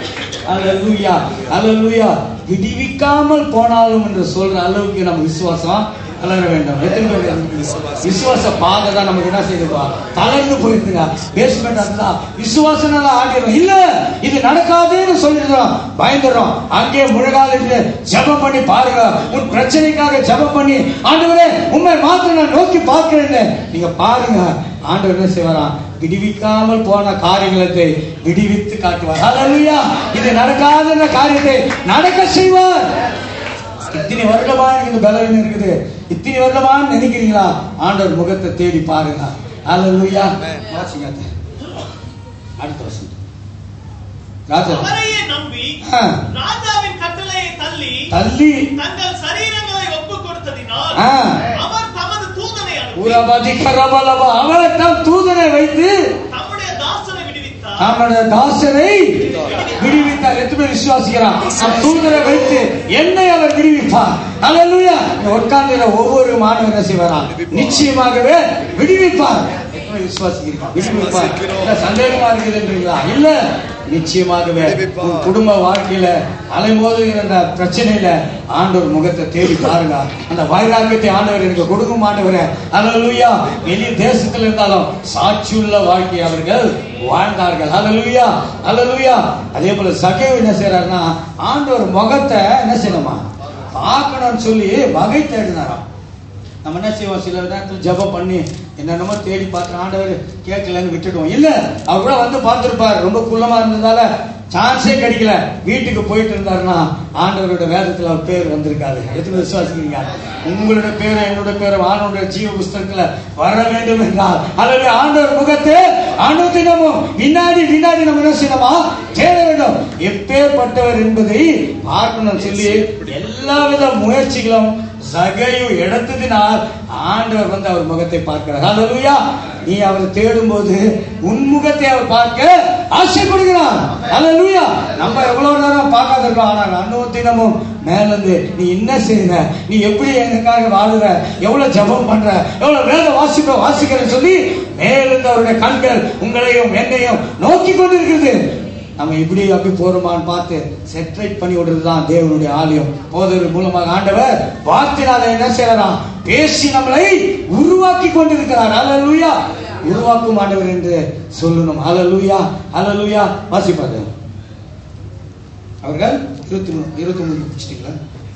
Speaker 1: அல்லேலூயா அல்லேலூயா விடுவிக்காமல் போனாலும் என்று சொல்ற அளவுக்கு நம்ம விசுவாசம் வளர வேண்டும் எத்தனை பேர் இருக்கு? விசுவாச பாதை தான் நமக்கு என்ன செய்யுதுப்பா தளர்ந்து போயிருக்குங்க பேஸ்மெண்ட் அதுதான் விசுவாசம் நல்லா ஆடிடும் இல்ல இது நடக்காதுன்னு சொல்லிடுறோம் பயந்துடுறோம் அங்கே முழங்காலிட்டு ஜெபம் பண்ணி பாருங்க உன் பிரச்சனைக்காக ஜெபம் பண்ணி ஆண்டவரே உண்மை மாத்திரம் நான் நோக்கி பார்க்கிறேன் நீங்க பாருங்க ஆண்டவர் என்ன செய்வாராம் விடுவிக்காமல் போன காரியங்களை விடுவித்து காட்டுவார் ஹalleluya இது நடக்காத காரியத்தை நடக்க செய்வார் இத்தனை வருடமா எனக்கு இந்த பலவீனம் இருக்குது இத்தனை வருடமா நினைக்கிறீங்களா ஆண்டவர் முகத்தை தேடி பாருங்க ஹalleluya வாசிங்க அத்தை. அடுத்த வசனம் ராஜா
Speaker 4: அவரையே நம்பி
Speaker 1: ஆ.
Speaker 4: ராஜாவின் கட்டளையை தள்ளி
Speaker 1: தள்ளி
Speaker 4: தங்கள் சரீரங்களை ஒப்புக் கொடுத்ததினால்
Speaker 1: ஆ.
Speaker 4: அவர் தமது தூதனை அனுப்பி
Speaker 1: ஊராபாதி கரபலபா அவரை தான் தூதனை வைத்து
Speaker 4: தம்முடைய தாசனை விடுவித்தார்
Speaker 1: நம்முடைய தாசனை விடுவித்தார் எத்தனை பேர் விசுவாசிக்கிறான் நம் தூதரை வைத்து என்னை அவர் விடுவிப்பார் அல்லேலூயா இந்த உட்கார்ந்துற ஒவ்வொரு மாணவன் என்ன செய்வாரா நிச்சயமாகவே விடுவிப்பார் எத்தனை பேர் விசுவாசிக்கிறீங்க விடுவிப்பார் இல்ல சந்தேகமா இருக்குதுன்றீங்களா இல்ல நிச்சயமாகவே உன் குடும்ப வாழ்க்கையில அலைமோதுகிற அந்த பிரச்சனையில ஆண்டவர் முகத்தை தேடி பாருங்க அந்த வைராக்கியத்தை ஆண்டவர் எனக்கு கொடுக்க மாட்டவரே அல்லேலூயா வெளி தேசத்துல இருந்தாலும் சாட்சியுள்ள வாழ்க்கை அவர்கள் வாழ்ந்தார்கள் அல்லேலூயா அல்லேலூயா அதே போல சகைவு என்ன செய்யறாருன்னா ஆண்டவர் முகத்தை என்ன செய்யணுமா பார்க்கணும்னு சொல்லி வகை தேடினாராம் நம்ம என்ன செய்வோம் சில நேரத்தில் ஜெபம் பண்ணி என்னென்னமோ தேடி பார்த்து ஆண்டவர் கேட்கலன்னு விட்டுடுவோம் இல்ல அவர் கூட வந்து பார்த்திருப்பார் ரொம்ப குள்ளமா இருந்ததால சான்ஸே கிடைக்கல வீட்டுக்கு போயிட்டு இருந்தாருன்னா ஆண்டவரோட வேதத்துல அவர் பேர் வந்திருக்காது எத்தனை விசுவாசிக்கிறீங்க உங்களோட பேரும் என்னோட பேரும் ஆண்டவருடைய ஜீவ புஸ்தகத்துல வர வேண்டும் என்றால் அல்லது ஆண்டவர் முகத்தை ஆண்டவர் தினமும் வினாடி வினாடி நம்ம என்ன செய்யணுமா தேட வேண்டும் எப்பேற்பட்டவர் என்பதை பார்க்கணும் சொல்லி எல்லாவித முயற்சிகளும் சகையு எடுத்ததினால் ஆண்டவர் வந்து அவர் முகத்தை பார்க்கிறார் ஹalleluya நீ அவரை தேடும் போது உன் முகத்தை அவர் பார்க்க ஆசைப்படுகிறார் ஹalleluya நம்ம எவ்வளவு நேரம் பார்க்காத இருக்கோம் ஆனால் அன்னும் தினமும் மேல இருந்து நீ என்ன செய்யற நீ எப்படி எனக்காக வாழுற எவ்வளவு ஜெபம் பண்ற எவ்வளவு வேத வாசிப்ப வாசிக்கிறன்னு சொல்லி மேலிருந்து அவருடைய கண்கள் உங்களையும் என்னையும் நோக்கி கொண்டிருக்கிறது நம்ம இப்படி அப்படி போறோமான்னு பார்த்து செட்ரைட் பண்ணி விடுறது தான் தேவனுடைய ஆலயம் போதவர் மூலமாக ஆண்டவர் வார்த்தையினால என்ன செய்யறாராம் பேசி நம்மளை உருவாக்கி கொண்டிருக்கிறார் அல்லேலூயா உருவாக்கும் ஆண்டவர் என்று சொல்லணும் அல்லேலூயா அல்லேலூயா வாசிப்பாரு அவர்கள் இருபத்தி மூணு இருபத்தி மூணு முடிச்சிட்டீங்களா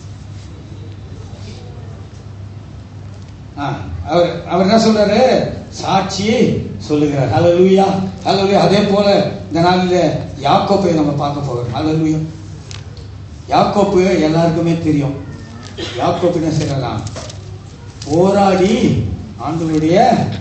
Speaker 1: ஆ, அவர் அவர் என்ன சொல்றாரு சாட்சி சொல்லுகிறார் ஹalleluya ஹalleluya அதே போல இந்த நாளில யாக்கோப்பை நம்ம பார்க்க போறோம் ஹalleluya யாக்கோப்பு எல்லாருக்குமே தெரியும் யாக்கோப்பு என்ன செய்யறான் போராடி ஆண்டவருடைய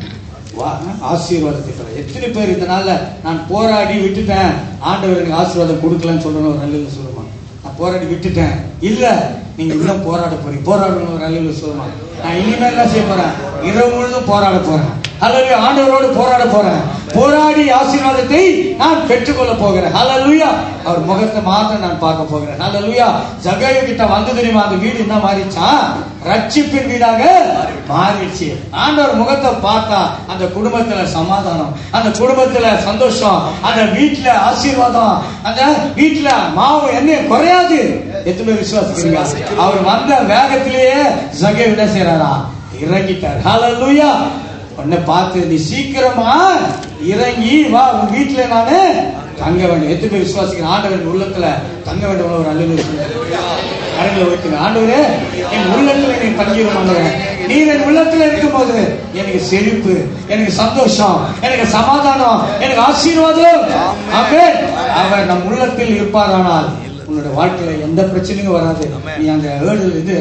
Speaker 1: வா- ஆசீர்வாதத்தை பெற எத்தனை பேர் இந்த நாள்ல நான் போராடி விட்டுட்டேன் ஆண்டவர் எனக்கு ஆசீர்வாதம் கொடுக்கலன்னு சொல்லணும் ஒரு நல்லது சொல்லுமா நான் போராடி விட்டுட்டேன் இல்ல நீங்க இன்னும் போராட போறீங்க போராடணும் ஒரு நல்லது சொல்லுமா நான் இனிமேல் என்ன செய்ய போறேன் இரவு முழுதும் போராட போறேன் அல்லது ஆண்டவரோடு போராட போறேன் போராடி ஆசீர்வாதத்தை நான் பெற்றுக்கொள்ள போகிறேன் ஹalleluya அவர் முகத்தை மாத்திரம் நான் பார்க்க போகிறேன் ஹalleluya ஜகயு கிட்ட வந்து தெரியுமா அந்த வீடு என்ன மாறிச்சா ரட்சிப்பின் வீடாக மாறிடுச்சு ஆண்டவர் முகத்தை பார்த்தா அந்த குடும்பத்துல சமாதானம் அந்த குடும்பத்துல சந்தோஷம் அந்த வீட்டுல ஆசீர்வாதம் அந்த வீட்டுல மாவு எண்ணெய் குறையாது எத்தனை பேர் விசுவாசிக்கிறீங்க அவர் வந்த வேகத்திலேயே ஜகை என்ன செய்யறாரா இறங்கிட்டார் ஹalleluya உன்னை பார்த்து நீ சீக்கிரமா இறங்கி வா உன் வீட்டுல நானு தங்க வேண்டும் எத்தனை பேர் விசுவாசிக்கிற ஆண்டவர் உள்ளத்துல தங்க வேண்டும் ஒரு அல்லது கரங்களை வைத்துங்க ஆண்டவரே என் உள்ளத்துல நீ தங்கிடும் ஆண்டவரே நீர் என் உள்ளத்துல இருக்கும்போது எனக்கு செழிப்பு எனக்கு சந்தோஷம் எனக்கு சமாதானம் எனக்கு ஆசீர்வாதம் ஆமென் அவர் நம் உள்ளத்தில் இருப்பாரானால் உன்னோட வாழ்க்கையில எந்த பிரச்சனையும் வராது நீ அந்த ஏழு இது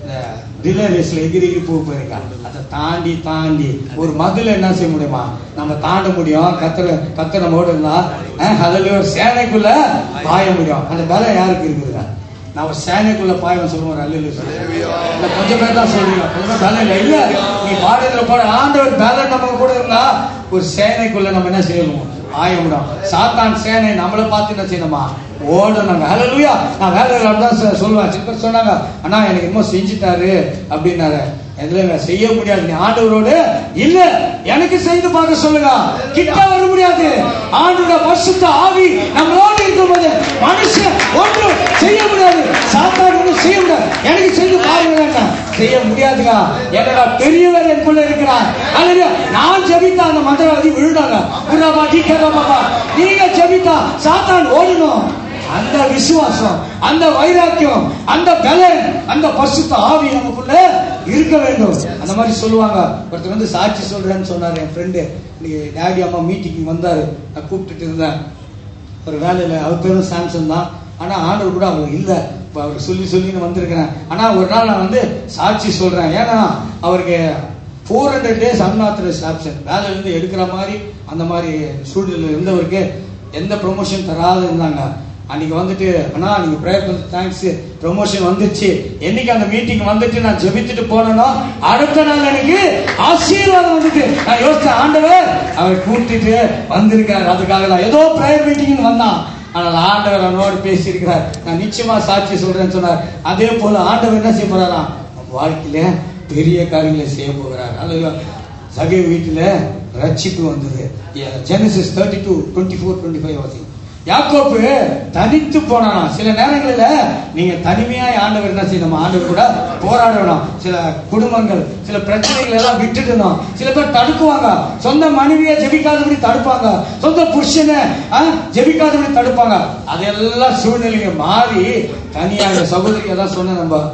Speaker 1: ரிலே ரேஸ்ல எகிரி எகிரி போக போயிருக்கா அதை தாண்டி தாண்டி ஒரு மதுல என்ன செய்ய முடியுமா நம்ம தாண்ட முடியும் கத்திர கத்திர நம்ம இருந்தா அஹ், அதுல ஒரு சேனைக்குள்ள பாய முடியும் அந்த பலம் யாருக்கு இருக்குதுங்க நம்ம சேனைக்குள்ள பாயம் சொல்லுவோம் ஒரு அல்லு இல்ல கொஞ்சம் பேர் தான் சொல்றீங்க கொஞ்சம் பலம் இல்ல இல்ல நீ பாடத்துல போட ஆண்டவர் பலம் நம்ம கூட இருந்தா ஒரு சேனைக்குள்ள நம்ம என்ன செய்யணும் ஆய முடியும் சாத்தான் சேனை நம்மள பார்த்து என்ன செய்யணுமா ஓடணுங்க ஹalleluya நான் வேலை தான் சொ- சொல்லுவேன் சில பேர் சொன்னாங்க அண்ணா எனக்கு என்னமோ செஞ்சுட்டாரு அப்படின்னாரு எதுல செய்ய முடியாது நீ ஆண்டவரோடு இல்ல எனக்கு செய்து பார்க்க சொல்லுங்க கிட்ட வர முடியாது ஆண்டோட பரிசுத்த ஆவி நம்மளோடு இருக்கும்போது மனுஷன் ஒன்றும் செய்ய முடியாது சாத்தான் ஒன்றும் செய்ய முடியாது எனக்கு செய்து பாருங்க செய்ய முடியாதுங்க என்னடா பெரியவர் எனக்குள்ள இருக்கிறார் அல்லது நான் ஜெபித்தா அந்த மந்திரவாதி விழுந்தாங்க உர்ராபா டீக்கராபா நீங்க ஜெபித்தா சாத்தான் ஓடணும் அந்த விசுவாசம் அந்த வைராக்கியம் அந்த பலன் அந்த பசுத்த ஆவி நமக்குள்ள இருக்க வேண்டும் அந்த மாதிரி சொல்லுவாங்க ஒருத்தர் வந்து சாட்சி சொல்றேன்னு சொன்னாரு என் ஃப்ரெண்டு இன்னைக்கு டேடி அம்மா மீட்டிங் வந்தாரு நான் கூப்பிட்டுட்டு இருந்தேன் ஒரு வேலையில அவர் பேரும் சாம்சன் தான் ஆனா ஆண்டவர் கூட அவர் இல்ல இப்ப அவர் சொல்லி சொல்லி நான் வந்திருக்கிறேன் ஆனா ஒரு நாள் நான் வந்து சாட்சி சொல்றேன் ஏன்னா அவருக்கு four hundred days unauthorised absence வேலையில இருந்து எடுக்கிற மாதிரி அந்த மாதிரி சூழ்நிலை இருந்தவருக்கு எந்த ப்ரொமோஷன் தராத இருந்தாங்க அன்னைக்கு வந்துட்டு அண்ணா நீங்க ப்ரேயர் பண்ணி தேங்க்ஸ் ப்ரொமோஷன் வந்துச்சு என்னைக்கு அந்த மீட்டிங் வந்துட்டு நான் ஜெபிச்சுட்டு போனேனோ அடுத்த நாள் எனக்கு ஆசீர்வாதம் வந்துட்டு நான் யோசிச்சேன் ஆண்டவர் அவர் கூட்டிட்டு வந்திருக்காரு அதுக்காக தான் ஏதோ ப்ரேயர் மீட்டிங்னு வந்தான் ஆனால் ஆண்டவர் அவனோடு பேசியிருக்கிறார் நான் நிச்சயமா சாட்சி சொல்றேன்னு சொன்னார் அதே போல ஆண்டவர் என்ன செய்ய போறாராம் நம்ம வாழ்க்கையில பெரிய காரியங்களை செய்ய போகிறார் அல்ல சகை வீட்டுல ரட்சிப்பு வந்தது Genesis thirty two twenty four twenty five வாசிங்க யாக்கோப்பு தனித்து போனானா சில நேரங்களில நீங்க தனிமையா ஆண்டவர் என்ன செய்யணும் ஆண்டவர் கூட போராடணும் சில குடும்பங்கள் சில பிரச்சனைகள் எல்லாம் விட்டுடணும் சில பேர் தடுக்குவாங்க சொந்த மனைவியை ஜெபிக்காதபடி தடுப்பாங்க சொந்த புருஷனை ஆ, ஜெபிக்காதபடி தடுப்பாங்க அதெல்லாம் சூழ்நிலைங்க மாறி தனியா இந்த சகோதரிக்கு தான் சொன்ன நம்ம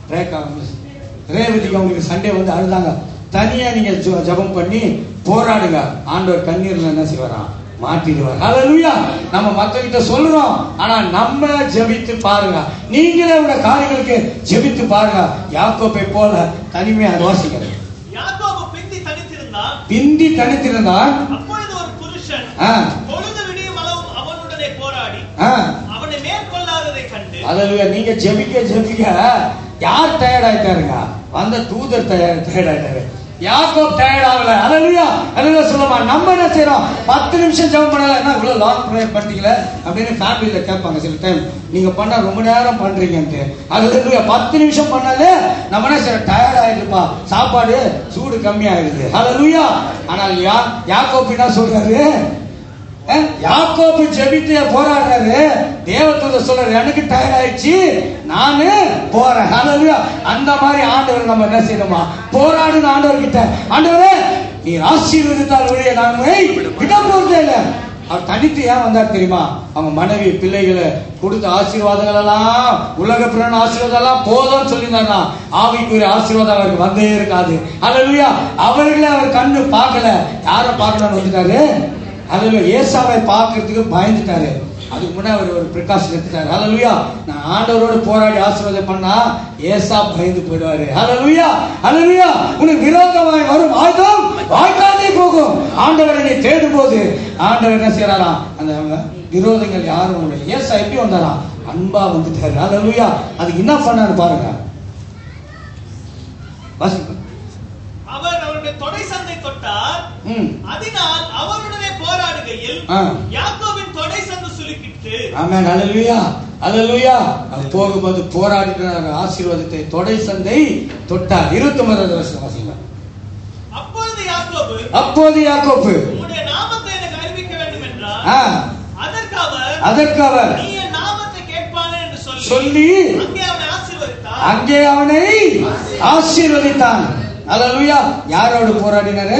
Speaker 1: ரேகா மிஸ் ரேவதிக்கு அவங்களுக்கு சண்டே வந்து அழுதாங்க தனியா நீங்க ஜெ- ஜெபம் பண்ணி போராடுங்க ஆண்டவர் கண்ணீர்ல என்ன செய்வாராம் மாட்டிடுவார் ஹalleluya நம்ம மத்தவங்கிட்ட சொல்றோம் ஆனா நம்ம ஜெபித்து பாருங்க நீங்களே உங்க காரியங்களுக்கு ஜெபித்து பாருங்க யாக்கோப்பை போல தனிமையா வாசிக்கிறது
Speaker 4: யாக்கோபு பிந்தி தனித்திருந்தான்
Speaker 1: பிந்தி தனித்திருந்தான்
Speaker 4: அப்பொழுது ஒரு புருஷன்
Speaker 1: ஆ,
Speaker 4: பொழுது விடியும் அளவும் அவனுடனே போராடி
Speaker 1: ஆ,
Speaker 4: அவனை மேற்கொள்ளாததை கண்டு
Speaker 1: ஹalleluya நீங்க ஜெபிக்க ஜெபிக்க யார் டயர்ட் ஆயிட்டாருங்க வந்த தூதர் டயர்ட் ஆயிட்டாரு யாக்கோப் டயர்ட் ஆகல ஹalleluya ஹalleluya சொல்லுமா நம்ம என்ன செய்றோம் பத்து நிமிஷம் ஜெபம் பண்ணல என்ன இவ்வளவு லாங் ப்ரேயர் பண்ணிட்டீங்களே அப்படின்னு ஃபேமிலியில கேட்பாங்க சில டைம் நீங்க பண்ணா ரொம்ப நேரம் பண்றீங்கன்ட்டு ஹalleluya பத்து நிமிஷம் பண்ணாலே நம்ம என்ன செய்றோம் டயர்ட் ஆயிடுப்பா சாப்பாடு சூடு கம்மி ஆயிடுது ஹalleluya ஆனால் யா யாக்கோப் என்ன சொல்றாரு அஹ், யாக்கோபு ஜெபித்து போராடுறாரு தேவதூத சொல்றாரு எனக்கு டயர்ட் ஆயிடுச்சு நானு போறேன் ஹalleluya அந்த மாதிரி ஆண்டவர் நம்ம என்ன செய்யணுமா போராடுன ஆண்டவர் கிட்ட ஆண்டவரே நீ ஆசீர்வதித்தால் ஒழிய நான் உம்மை விட போறதே இல்ல அவர் தனித்து ஏன் வந்தார் தெரியுமா அவங்க மனைவி பிள்ளைகளை கொடுத்த ஆசீர்வாதங்கள் எல்லாம் உலக பிறன் ஆசீர்வாதம் எல்லாம் போதும்னு சொல்லியிருந்தாங்க ஆவிக்குரிய ஆசீர்வாதம் அவருக்கு வந்தே இருக்காது ஹalleluya அவர்களே அவர் கண்ணு பார்க்கல யாரை பார்க்கணும்னு வந்துட்டாரு அதுல ஏசாவை பார்க்கிறதுக்கு பயந்துட்டாரு அதுக்கு முன்னாடி அவர் ஒரு பிரிகாஷன் எடுத்துட்டாரு ஹalleluya நான் ஆண்டவரோடு போராடி ஆசீர்வாதம் பண்ணா ஏசா பயந்து போயிடுவாரு ஹalleluya ஹalleluya உனக்கு விரோதமாய் வரும் ஆயுதம் வாய்க்காதே போகும் ஆண்டவரை நீ தேடும் போது ஆண்டவர் என்ன செய்யறாராம் அந்த விரோதங்கள் யாரும் உங்களை ஏசா எப்படி வந்தாராம் அன்பா வந்துட்டாரு ஹalleluya அதுக்கு என்ன பண்ணாரு பாருங்க வாசிங்க
Speaker 4: அவர் அவருடைய தொடை சந்தை தொட்டார்
Speaker 1: ம்
Speaker 4: அதனால் அவருடனே போராடுகையில்
Speaker 1: ஆ.
Speaker 4: யாக்கோபின் தொடை சந்து சுலுக்கிட்டு
Speaker 1: ஆமென் ஹalleluya ஹalleluya அவர் போகும்போது போராடினார் ஆசீர்வாதத்தை தொடை சந்தை தொட்டார் 29வது வருஷம் வாசிங்க
Speaker 4: அப்பொழுது யாக்கோபு
Speaker 1: அப்போது யாக்கோப்பு
Speaker 4: உம்முடைய நாமத்தை எனக்கு அறிவிக்க வேண்டும் என்றார்
Speaker 1: ஆ,
Speaker 4: அதற்கு அவர்
Speaker 1: அதற்கு அவர்
Speaker 4: நீ என் நாமத்தை கேட்பானே என்று சொல்லி
Speaker 1: சொல்லி
Speaker 4: அங்கே அவனை ஆசீர்வதித்தார்
Speaker 1: அங்கே அவனை ஆசீர்வதித்தான் ஹalleluya யாரோடு போராடினாரு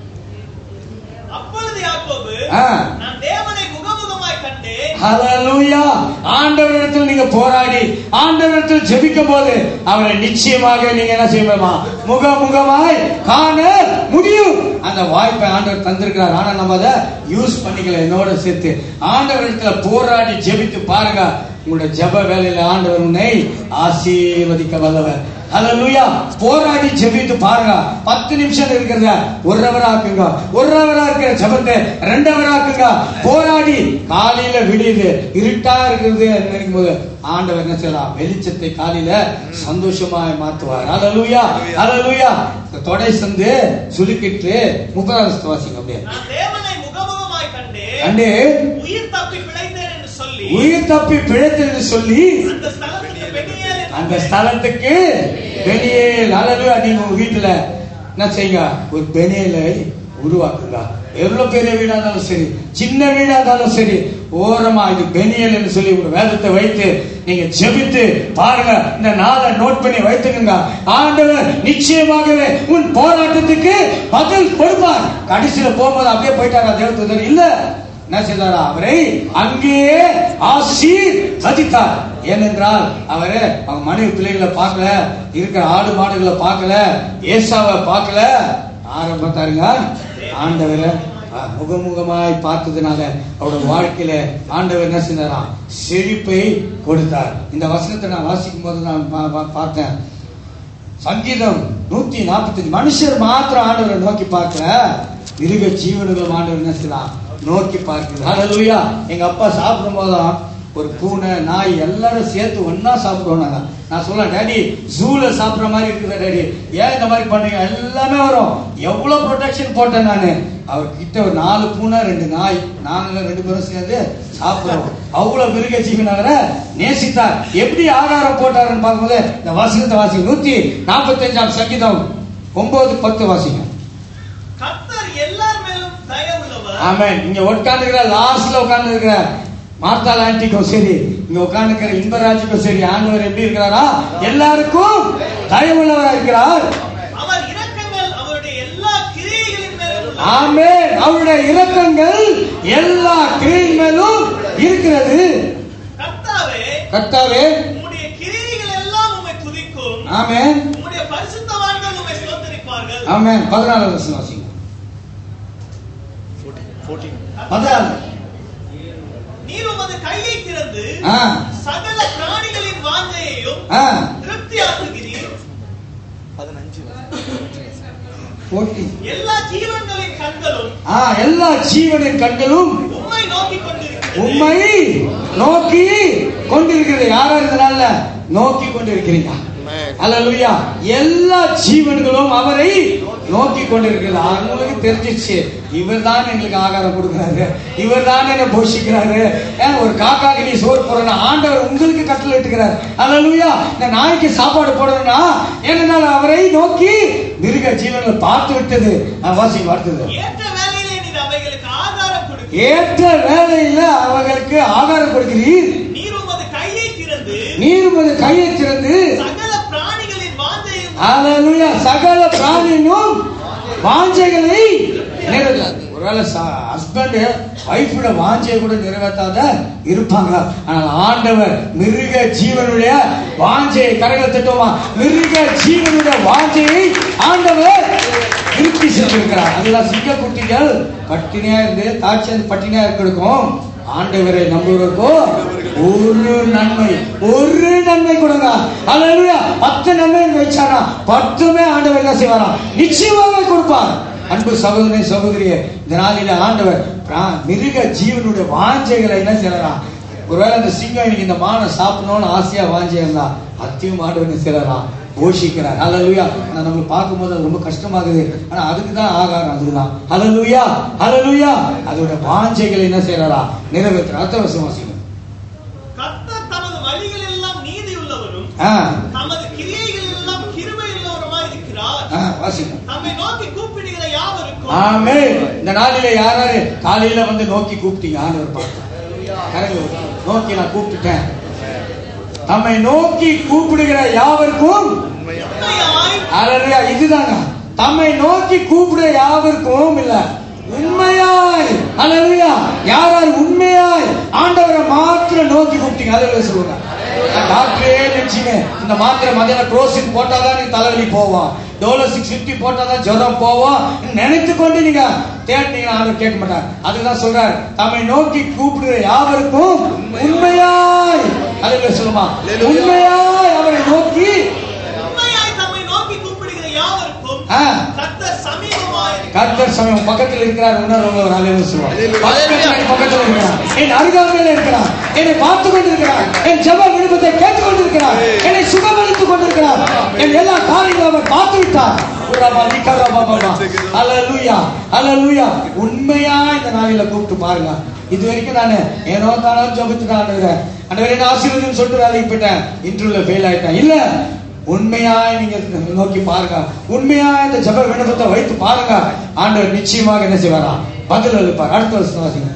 Speaker 4: அப்பொழுது யாக்கோபு
Speaker 1: ஆ.
Speaker 4: நான் தேவனை முகமுகமாய் கண்டேன்
Speaker 1: ஹalleluya ஆண்டவரிடத்தில் நீங்க போராடி ஆண்டவரிடத்தில் ஜெபிக்கும் போது அவரை நிச்சயமாக நீங்க என்ன செய்யணுமா முக முகமாய் காண முடியும் அந்த வாய்ப்பை ஆண்டவர் தந்திருக்கிறார் ஆனா நம்ம அதை யூஸ் பண்ணிக்கல என்னோட சேர்த்து ஆண்டவரிடத்துல போராடி ஜெபித்து பாருங்க உங்களோட ஜெப வேலையில ஆண்டவர் உன்னை ஆசீர்வதிக்க வல்லவர் ஹalleluya போராடி ஜெபித்து பாருங்க பத்து நிமிஷம் இருக்கிறத ஒரு ஹவர் ஆக்குங்க ஒரு ஹவரா இருக்கிற ஜெபத்தை ரெண்டு ஹவர் ஆக்குங்க போராடி காலையில விடியுது இருட்டா இருக்கிறது நினைக்கும் போது ஆண்டவர் என்ன செய்யலாம் வெளிச்சத்தை காலையில சந்தோஷமாய் மாத்துவார் ஹalleluya ஹalleluya இந்த தொடை சந்து சுலுக்கிட்டு முப்பதாவது வாசிங்க அப்படியே
Speaker 4: நான் தேவனை முகமுகமாய் கண்டேன்
Speaker 1: அண்டே
Speaker 4: உயிர் தப்பி பிழைத்தேன் என்று சொல்லி
Speaker 1: உயிர் தப்பி பிழைத்தது சொல்லி
Speaker 4: அந்த ஸ்தலத்துக்கு பெனியேல் என்று
Speaker 1: அந்த ஸ்தலத்துக்கு பெனியேல் ஹalleluya நீங்க உங்க வீட்டுல என்ன செய்யுங்க ஒரு பெனியலை உருவாக்குங்க எவ்வளவு பெரிய வீடா இருந்தாலும் சரி சின்ன வீடா இருந்தாலும் சரி ஓரமா இது பெனியல் என்று சொல்லி ஒரு வேதத்தை வைத்து நீங்க ஜெபித்து பாருங்க இந்த நாளை நோட் பண்ணி வைத்துக்கங்க ஆண்டவர் நிச்சயமாகவே உன் போராட்டத்துக்கு பதில் கொடுப்பார் கடைசியில போகும்போது அப்படியே போயிட்டாரா தேவதூதர் இல்ல என்ன செய்தாரா அவரை அங்கேயே ஆசீர்வதித்தார் ஏனென்றால் அவரு அவங்க மனைவி பிள்ளைகளை பார்க்கல இருக்கிற ஆடு மாடுகளை பார்க்கல ஏசாவை பார்க்கல ஆரம்பித்தாருங்க ஆண்டவரை அஹ், முகமுகமாய் பார்த்ததுனால அவரோட வாழ்க்கையில ஆண்டவர் என்ன செஞ்சாராம் செழிப்பை கொடுத்தார் இந்த வசனத்தை நான் வாசிக்கும் போது நான் பா- பா- பார்த்தேன் சங்கீதம் நூத்தி நாற்பத்தஞ்சு மனுஷர் மாத்திரம் ஆண்டவரை நோக்கி பார்க்கல மிருக ஜீவனுகளும் ஆண்டவர் என்ன செய்யலாம் நோக்கி பார்க்குது ஹalleluya எங்க அப்பா சாப்பிடும் போதும் ஒரு பூனை நாய் எல்லாரும் சேர்த்து ஒண்ணா சாப்பிடுவோம் நாங்க நான் சொல்ல டேடி ஜூல சாப்பிடுற மாதிரி இருக்குது டேடி ஏன் இந்த மாதிரி பண்றீங்க எல்லாமே வரும் எவ்வளவு ப்ரொடெக்ஷன் போட்டேன் நானு அவர் கிட்ட ஒரு நாலு பூனை ரெண்டு நாய் நாங்க ரெண்டு பேரும் சேர்ந்து சாப்பிடுறோம் அவ்வளவு மிருக ஜீவனாக நேசித்தார் எப்படி ஆகாரம் போட்டாருன்னு பார்க்கும்போது இந்த வசனத்தை வாசிங்க நூத்தி நாற்பத்தஞ்சாம் சங்கீதம் ஒன்பது பத்து வாசிங்க
Speaker 4: கர்த்தர் எல்லார் மேலும் தயவுள்ளவர்
Speaker 1: ஆமென் இங்க உட்கார்ந்துக்கிற லாஸ்ட்ல உட்கார்ந்து மார்த்தாள் ஆண்டிக்கும் சரி இங்க உட்கார்ந்துக்கிற இன்பராஜுக்கும் சரி ஆண்டவர் எப்படி இருக்கிறாரா எல்லாருக்கும் தயவுள்ளவரா இருக்கிறார்
Speaker 4: அவர் இரக்கங்கள் அவருடைய எல்லா கிரியைகளின் மேலும் உள்ளது.
Speaker 1: ஆமென் அவருடைய இரக்கங்கள் எல்லா கிரியின் மேலும் இருக்கிறது
Speaker 4: கர்த்தாவே
Speaker 1: கர்த்தாவே
Speaker 4: உம்முடைய கிரியைகள் எல்லாம் உம்மை துதிக்கும்
Speaker 1: ஆமென்
Speaker 4: உம்முடைய பரிசுத்தவான்கள் உம்மை ஸ்தோத்திரிப்பார்கள்
Speaker 1: ஆமென் பதினாலாவது வசனம் வாசிங்க பதினாலு
Speaker 4: நீர் உமது கையை திறந்து
Speaker 1: ஆ
Speaker 4: சகல பிராணிகளின் வாஞ்சையையும்
Speaker 1: ஆ
Speaker 4: திருப்தியாக்குகிறீர்
Speaker 1: போட்டி
Speaker 4: எல்லா ஜீவன்களின் கண்களும்
Speaker 1: ஆ எல்லா ஜீவனின் கண்களும்
Speaker 4: உம்மை நோக்கிக் கொண்டிருக்கிறது
Speaker 1: உம்மை நோக்கி கொண்டிருக்கிறது யாரா இருந்தனால நோக்கி கொண்டிருக்கிறீங்க அல்லேலூயா எல்லா ஜீவன்களும் அவரை நோக்கி கொண்டிருக்கிறது அவங்களுக்கு தெரிஞ்சிச்சு இவர் தான் எங்களுக்கு ஆகாரம் கொடுக்குறாரு இவர் தான் என்ன போஷிக்கிறாரு ஏன் ஒரு காக்காக்கு நீ சோறு போடுறா ஆண்டவர் உங்களுக்கு கட்டளை இட்டுக்கிறார் அல்லேலூயா இந்த நாய்க்கு சாப்பாடு போடணும்னா ஏனென்றால் அவரை நோக்கி மிருக ஜீவன்கள் பார்த்து விட்டது நான் வாசிக்க பார்த்தது
Speaker 4: ஏற்ற வேளையிலே நீர் அவைகளுக்கு ஆகாரம் கொடுக்கிறீர்
Speaker 1: ஏற்ற வேலையில அவர்களுக்கு ஆகாரம் கொடுக்கிறீர்
Speaker 4: நீர் உமது கையை திறந்து
Speaker 1: நீர் உமது கையை திறந்து
Speaker 4: சகல பிராணிகளின் வாஞ்சையும்
Speaker 1: அல்லேலூயா சகல பிராணியும் வாஞ்சைகளை நிறைவேற்றாது ஒருவேளை ஹஸ்பண்ட் ஒய்ஃபோட வாஞ்சையை கூட நிறைவேற்றாத இருப்பாங்க ஆனால் ஆண்டவர் மிருக ஜீவனுடைய வாஞ்சையை கரைகளை திட்டமா மிருக ஜீவனுடைய வாஞ்சையை ஆண்டவர் திருப்தி செஞ்சிருக்கிறார் அதுதான் சிங்கக்குட்டிகள் பட்டினியா இருந்து தாட்சி பட்டினியா இருக்கிறதுக்கும் ஆண்டவரை நம்புவதற்கோ ஒரு நன்மை ஒரு நன்மை கொடுங்க அல்லேலூயா பத்து நன்மை வச்சாரா பத்துமே ஆண்டவர் என்ன செய்வாரா நிச்சயமாக கொடுப்பார் அன்பு சகோதரி சகோதரியே இந்த நாளில ஆண்டவர் பிரா- மிருக ஜீவனுடைய வாஞ்சைகளை என்ன செய்யறா ஒருவேளை அந்த சிங்கம் இன்னைக்கு இந்த மானை சாப்பிடணும்னு ஆசையா வாஞ்சி இருந்தா அத்தையும் ஆண்டவர் என்ன செய்யறா போஷிக்கிறார் ஹalleluya ஆனா நம்ம பார்க்கும்போது அது ரொம்ப கஷ்டமாகுது ஆனா அதுக்கு தான் ஆகாரம் அதுதான் ஹalleluya ஹalleluya அதோட வாஞ்சைகளை என்ன செய்யறா நிறைவேற்ற அர்த்த வசனம் வாசிங்க
Speaker 4: கர்த்தர் தமது வழிகள் எல்லாம் நீதி உள்ளவரும்
Speaker 1: ஆ
Speaker 4: தமது கிரியைகள் எல்லாம் கிருபை உள்ளவருமாய் இருக்கிறார்
Speaker 1: ஆ வாசிங்க
Speaker 4: நம்மை நோக்கி கூப்பிடுகிற யாவருக்கும்
Speaker 1: ஆமே இந்த நாளில யாராரு காலையில வந்து நோக்கி கூப்பிட்டீங்க ஆண்டவர் பார்த்தார் கரங்களை நோக்கி நான் கூப்பிட்டுட்டேன் தம்மை நோக்கி கூப்பிடுகிற யாவருக்கும்
Speaker 4: உண்மையாய்
Speaker 1: அல்லேலூயா இதுதாங்க தம்மை நோக்கி கூப்பிட யாவருக்கும் இல்ல உண்மையாய் அல்லேலூயா யார் யார் உண்மையாய் ஆண்டவரை மாத்திரம் நோக்கி கூப்பிட்டீங்க அதில் சொல்லுங்க நான் டாக்டரே நினைச்சீங்க இந்த மாத்திரை மதியான குரோசின் போட்டாதான் நீ தலைவலி போவான் டோலோ சிக்ஸ் பிப்டி போட்டாதான் ஜுரம் போவோம் நினைத்து கொண்டு நீங்க தேடினீங்கன்னா ஆண்டவர் கேட்க மாட்டார் அதுதான் சொல்றார் தம்மை நோக்கி கூப்பிடுகிற யாவருக்கும் உண்மையாய் அதில் சொல்லுமா உண்மையாய் அவரை நோக்கி
Speaker 4: உண்மையாய் தம்மை நோக்கி கூப்பிடுகிற யாவருக்கும்
Speaker 1: ஆ
Speaker 4: கர்த்தர் சமீபமாய் இருக்கிறார்.
Speaker 1: கர்த்தர் சமயம் பக்கத்தில் இருக்கிறார் உணர்வு ஒரு அலைவு சொல்லுவார் பக்கத்தில் எனக்கு பக்கத்தில் இருக்கிறார் என் அருகாமையில் இருக்கிறார் என்னை பார்த்து கொண்டிருக்கிறார் என் ஜெப விருப்பத்தை கேட்டுக் கொண்டிருக்கிறார் என்னை சுகமளித்துக் கொண்டிருக்கிறார் என் எல்லா காரியங்களும் அவர் பார்த்து விட்டார் உரமா, நிக்கரா, பாபா. அல்லேலூயா, அல்லேலூயா. உண்மையா இந்த நாளில கூப்பிட்டு பாருங்க இது வரைக்கும் நான் ஏனோ தானோ ஜபித்து ஆண்டுகிறேன் அண்டவரே நான் ஆசீர்வதின்னு சொல்லிட்டு வேலைக்கு போயிட்டேன் இன்டர்வியூல ஃபெயில் ஆயிட்டேன் இல்ல உண்மையாய் நீங்க நோக்கி பாருங்க உண்மையா இந்த ஜப விண்ணப்பத்தை வைத்து பாருங்க ஆண்டவர் நிச்சயமாக என்ன செய்வாரா பதில் அளிப்பார் அடுத்த வருஷம் வாசிங்க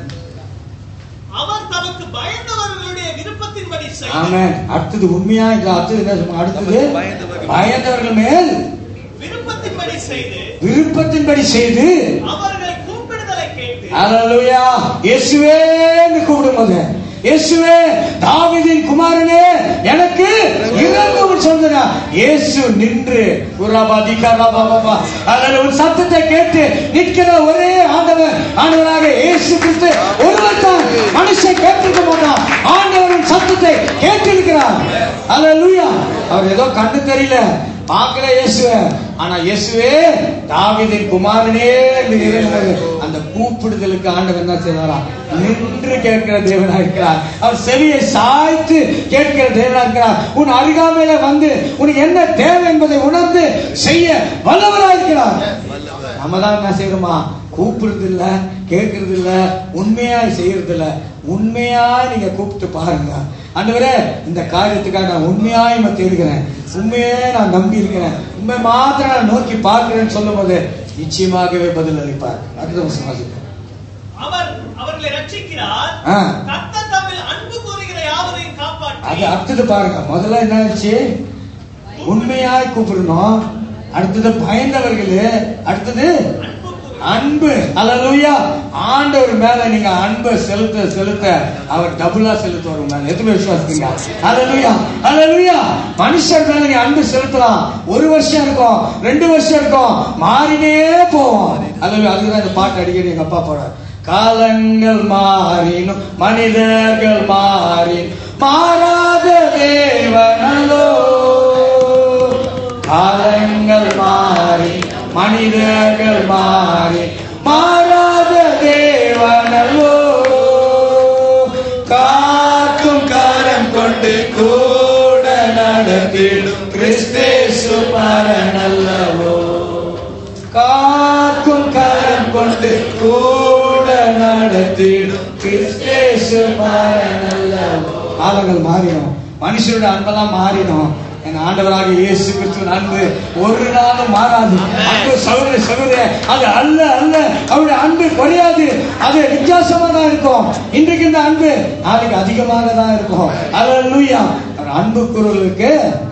Speaker 4: அவர் தமக்கு பயந்தவர்களுடைய விருப்பத்தின்படி செய்து
Speaker 1: ஆமென் அடுத்தது உண்மையா இல்ல அடுத்தது என்ன சொல்லுங்க? அடுத்தது பயந்தவர்கள் மேல்
Speaker 4: விருப்பத்தின்படி செய்து
Speaker 1: விருப்பத்தின்படி செய்து
Speaker 4: அவர்கள் கூப்பிடுதலை கேட்டு
Speaker 1: அல்லேலூயா இயேசுவே என்று கூப்பிடும்போது இயேசுவே தாவீதின் குமாரனே எனக்கு இறங்கும் சொன்னா இயேசு நின்று உரபாதி கரபாபா அதில் உன் சத்தத்தை கேட்டு நிற்கிற ஒரே ஆண்டவர் ஆண்டவராக இயேசு கிறிஸ்து ஒருவர் தான் மனுஷன் கேட்டிருக்க மாட்டான் ஆண்டவரின் சத்தத்தை கேட்டிருக்கிறார் அல்லேலூயா அவர் ஏதோ கண்ணு தெரியல பார்க்கல இயேசுவே ஆனா இயேசுவே தாவீதின் குமாரனே என்று இறைவனது அந்த கூப்பிடுதலுக்கு ஆண்டவர் என்ன செய்வாரா நின்று கேட்கிற தேவனா இருக்கிறார் அவர் செவியை சாய்த்து கேட்கிற தேவனா இருக்கிறார் உன் அருகாமையில வந்து உனக்கு என்ன தேவை என்பதை உணர்ந்து செய்ய வல்லவரா இருக்கிறார் நம்ம தான் என்ன செய்யறோமா கூப்பிடுறது இல்ல கேட்கறது இல்ல உண்மையா செய்யறது இல்ல உண்மையா நீங்க கூப்பிட்டு பாருங்க ஆண்டவரே இந்த காரியத்துக்காக நான் உண்மையாய் உம்மை தேடுகிறேன் உண்மையே நான் நம்பி இருக்கிறேன் உண்மை மாத்திரம் நான் நோக்கி பார்க்கிறேன்னு சொல்லும் போது நிச்சயமாகவே பதில் அளிப்பார் அடுத்த வருஷம் வாசிப்போம்.
Speaker 4: அவர் அவர்களை ரட்சிக்கிறார்
Speaker 1: ஆ
Speaker 4: கர்த்தர் தம்மில் அன்பு கூறுகிற யாவரையும்
Speaker 1: அது
Speaker 4: காப்பாற்றி
Speaker 1: அடுத்தது பாருங்க முதல்ல என்ன ஆச்சு உண்மையாய் கூப்பிடணும் அடுத்தது பயந்தவர்களே அடுத்தது
Speaker 4: அன்பு கூறுகிற
Speaker 1: அன்பு அல்லேலூயா ஆண்டவர் மேல நீங்க அன்பை செலுத்த செலுத்த அவர் டபுளா செலுத்துவார் உங்க மேல எத்தனை விசுவாசிங்க அல்லேலூயா அல்லேலூயா மனுஷர் மேல நீ அன்பு செலுத்தலாம் ஒரு வருஷம் இருக்கும் ரெண்டு வருஷம் இருக்கும் மாறினே போவோம் அல்லேலூயா அதுக்குதான் இந்த பாட்டு அடிக்கடி எங்க அப்பா போறார் காலங்கள் மாறினும் மனிதர்கள் மாறின் மாறாத தேவனல்லோ காலங்கள் மாறி மனிதர்கள் மாறி மாறாத தேவனல்லோ காக்கும் காரம் கொண்டு கூட நடத்திடும் கிறிஸ்தேசு மரணல்லவோ காக்கும் கரம் கொண்டு கூட நடத்திடும் கிறிஸ்தேசு மரணல்லவோ காலங்கள் மாறினோம் மனுஷரோட அன்பெல்லாம் மாறினோம் என் ஆண்டவராக இயேசு கிறிஸ்துவின் அன்பு ஒரு நாளும் மாறாது அன்பு சகோதர சகோதர அது அல்ல அல்ல அவருடைய அன்பு குறையாது அது வித்தியாசமா தான் இருக்கும் இன்றைக்கு இந்த அன்பு நாளைக்கு அதிகமாக தான் இருக்கும் அல்லேலூயா அவர் அன்பு குரலுக்கு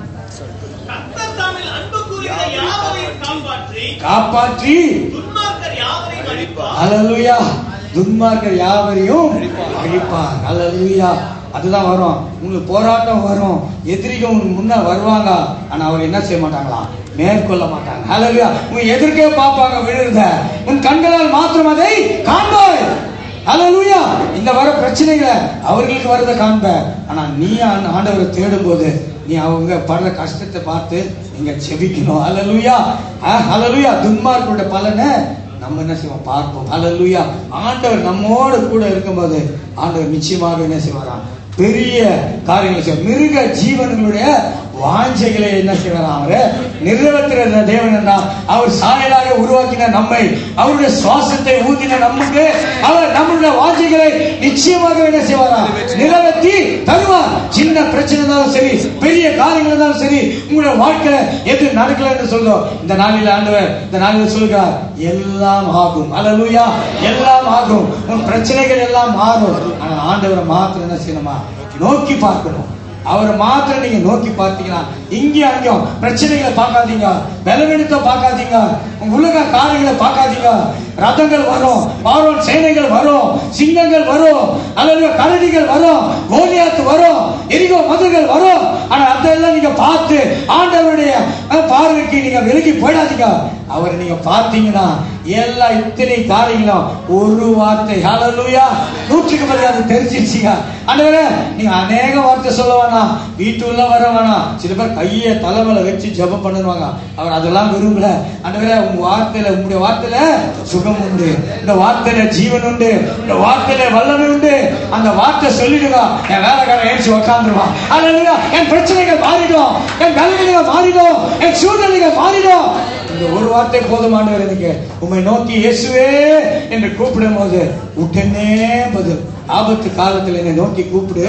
Speaker 4: கர்த்தர் தாமில் அன்பு கூறுகிற யாவரையும் காப்பாற்றி
Speaker 1: காப்பாற்றி
Speaker 4: துன்மார்க்கர் யாவரையும் அழிப்பார்
Speaker 1: அல்லேலூயா துன்மார்க்கர் யாவரையும் அழிப்பார் அல்லேலூயா அதுதான் வரும் உங்களுக்கு போராட்டம் வரும் எதிரிகள் உங்களுக்கு முன்ன வருவாங்க ஆனா அவர் என்ன செய்ய மாட்டாங்களாம் மேற்கொள்ள மாட்டாங்க அல்லேலூயா உன் எதிர்க்கே பார்ப்பாங்க விழுந்த உன் கண்களால் மாத்திரம் அதை காண்பாய் அல்லேலூயா இந்த வர பிரச்சனைகளை அவர்களுக்கு வரத காண்ப ஆனா நீ ஆண்ட- ஆண்டவரை தேடும் போது நீ அவங்க படுற கஷ்டத்தை பார்த்து நீங்க செபிக்கணும் அல்லேலூயா அல்லேலூயா துன்மார்க்கோட பலனை நம்ம என்ன செய்வோம் பார்ப்போம் அல்லேலூயா ஆண்டவர் நம்மோடு கூட இருக்கும்போது ஆண்டவர் நிச்சயமாக என்ன செய்வாராம் பெரிய காரியங்களை செய்வார் மிருக ஜீவன்களுடைய வாஞ்சைகளை என்ன செய்வாராம் அவரு நிறைவேற்றுகிற தேவன் என்றால் அவர் சாயலாக உருவாக்கின நம்மை அவருடைய சுவாசத்தை ஊதின நமக்கு அவர் நம்முடைய வாஞ்சைகளை நிச்சயமாக என்ன செய்வாராம் நிறைவேற்றி தருவார் சின்ன பிரச்சனை இருந்தாலும் சரி பெரிய காரியங்கள் இருந்தாலும் சரி உங்களுடைய வாழ்க்கையில எது நடக்கல என்று சொல்றோம் இந்த நாளில் ஆண்டவர் இந்த நாளில் சொல்கிறார் எல்லாம் ஆகும் அல்லேலூயா எல்லாம் ஆகும் உன் பிரச்சனைகள் எல்லாம் மாறும் ஆனா ஆண்டவரை மாத்திரம் என்ன செய்யணுமா நோக்கி பார்க்கணும் அவரை மாத்திரம் நீங்க நோக்கி பார்த்தீங்கன்னா இங்கேயும் அங்கேயும் பிரச்சனைகளை பார்க்காதீங்க பலவீனத்தை பார்க்காதீங்க உலக காரியங்களை பார்க்காதீங்க ரதங்கள் வரும் பார்வன் சேனைகள் வரும் சிங்கங்கள் வரும் அல்லது கரடிகள் வரும் கோலியாத்து வரும் எரிகோ மதுகள் வரும் ஆனா அதெல்லாம் நீங்க பார்த்து ஆண்டவருடைய அஹ், பார்வைக்கு நீங்க விலகி போயிடாதீங்க அவரை நீங்க பார்த்தீங்கன்னா எல்லா இத்தனை காரியங்களும் ஒரு வார்த்தை ஹalleluya நூற்றுக்கு பதில் அது தெரிஞ்சிருச்சுங்க ஆண்டவரே நீங்க அநேக வார்த்தை சொல்ல வேணாம் வீட்டுள்ள வர வேணாம் சில பேர் கையை தலைமையில வச்சு ஜெபம் பண்ணுவாங்க அவர் அதெல்லாம் விரும்பல ஆண்டவரே உங்க வார்த்தையில உங்களுடைய வார்த்தையில சுகம் உண்டு இந்த வார்த்தையில ஜீவன் உண்டு இந்த வார்த்தையில வல்லமை உண்டு அந்த வார்த்தை சொல்லிடுங்க என் வேலைக்காரன் ஏற்றி உக்காந்துருவான் அல்லா என் பிரச்சனைகள் மாறிடும் என் வேலைகள் மாறிடும் என் சூழ்நிலைகள் மாறிடும் இந்த ஒரு வார்த்தை போதுமானவர் எனக்கு உம்மை நோக்கி இயேசுவே என்று கூப்பிடும் போது உடனே பதில் ஆபத்து காலத்தில் என்னை நோக்கி கூப்பிடு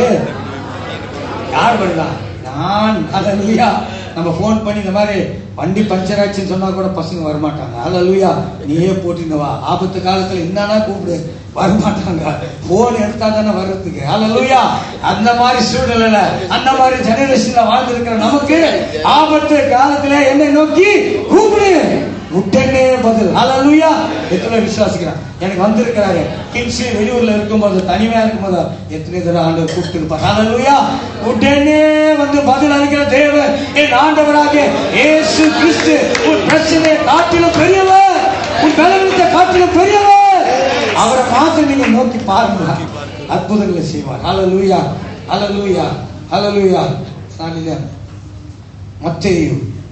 Speaker 1: யார் வருதா நான் அல்லேலூயா நம்ம ஃபோன் பண்ணி இந்த மாதிரி வண்டி பஞ்சர் ஆச்சுன்னு சொன்னா கூட பசங்க வரமாட்டாங்க அல்லேலூயா நீயே போட்டுன்னு வா ஆபத்து காலத்துல என்னன்னா கூப்பிடு வரமாட்டாங்க போன் எடுத்தா தானே வர்றதுக்கு அல்லேலூயா அந்த மாதிரி சூழ்நிலையில அந்த மாதிரி ஜெனரேஷன்ல வாழ்ந்திருக்கிற நமக்கு ஆபத்து காலத்துல என்னை நோக்கி கூப்பிடு உடனே பதில் அல்லேலூயா எத்தனை விசுவாசிக்கிறான் எனக்கு வந்திருக்கிறாரு கிங்ஸ் வெளியூர்ல இருக்கும்போது தனிமையா இருக்கும்போது எத்தனை தடவை ஆண்டவர் கூப்பிட்டு இருப்பார் அல்லேலூயா உடனே வந்து பதில் அளிக்கிற தேவன் என் ஆண்டவராக இயேசு கிறிஸ்து உன் பிரச்சனையை காட்டிலும் பெரியவர் உன் பலவீனத்தை காட்டிலும் பெரியவர் அவரை மாத்திரம் நீங்க நோக்கி பாருங்க அற்புதங்களை செய்வார் ஹalleluya ஹalleluya ஹalleluya சாலில மத்தேயு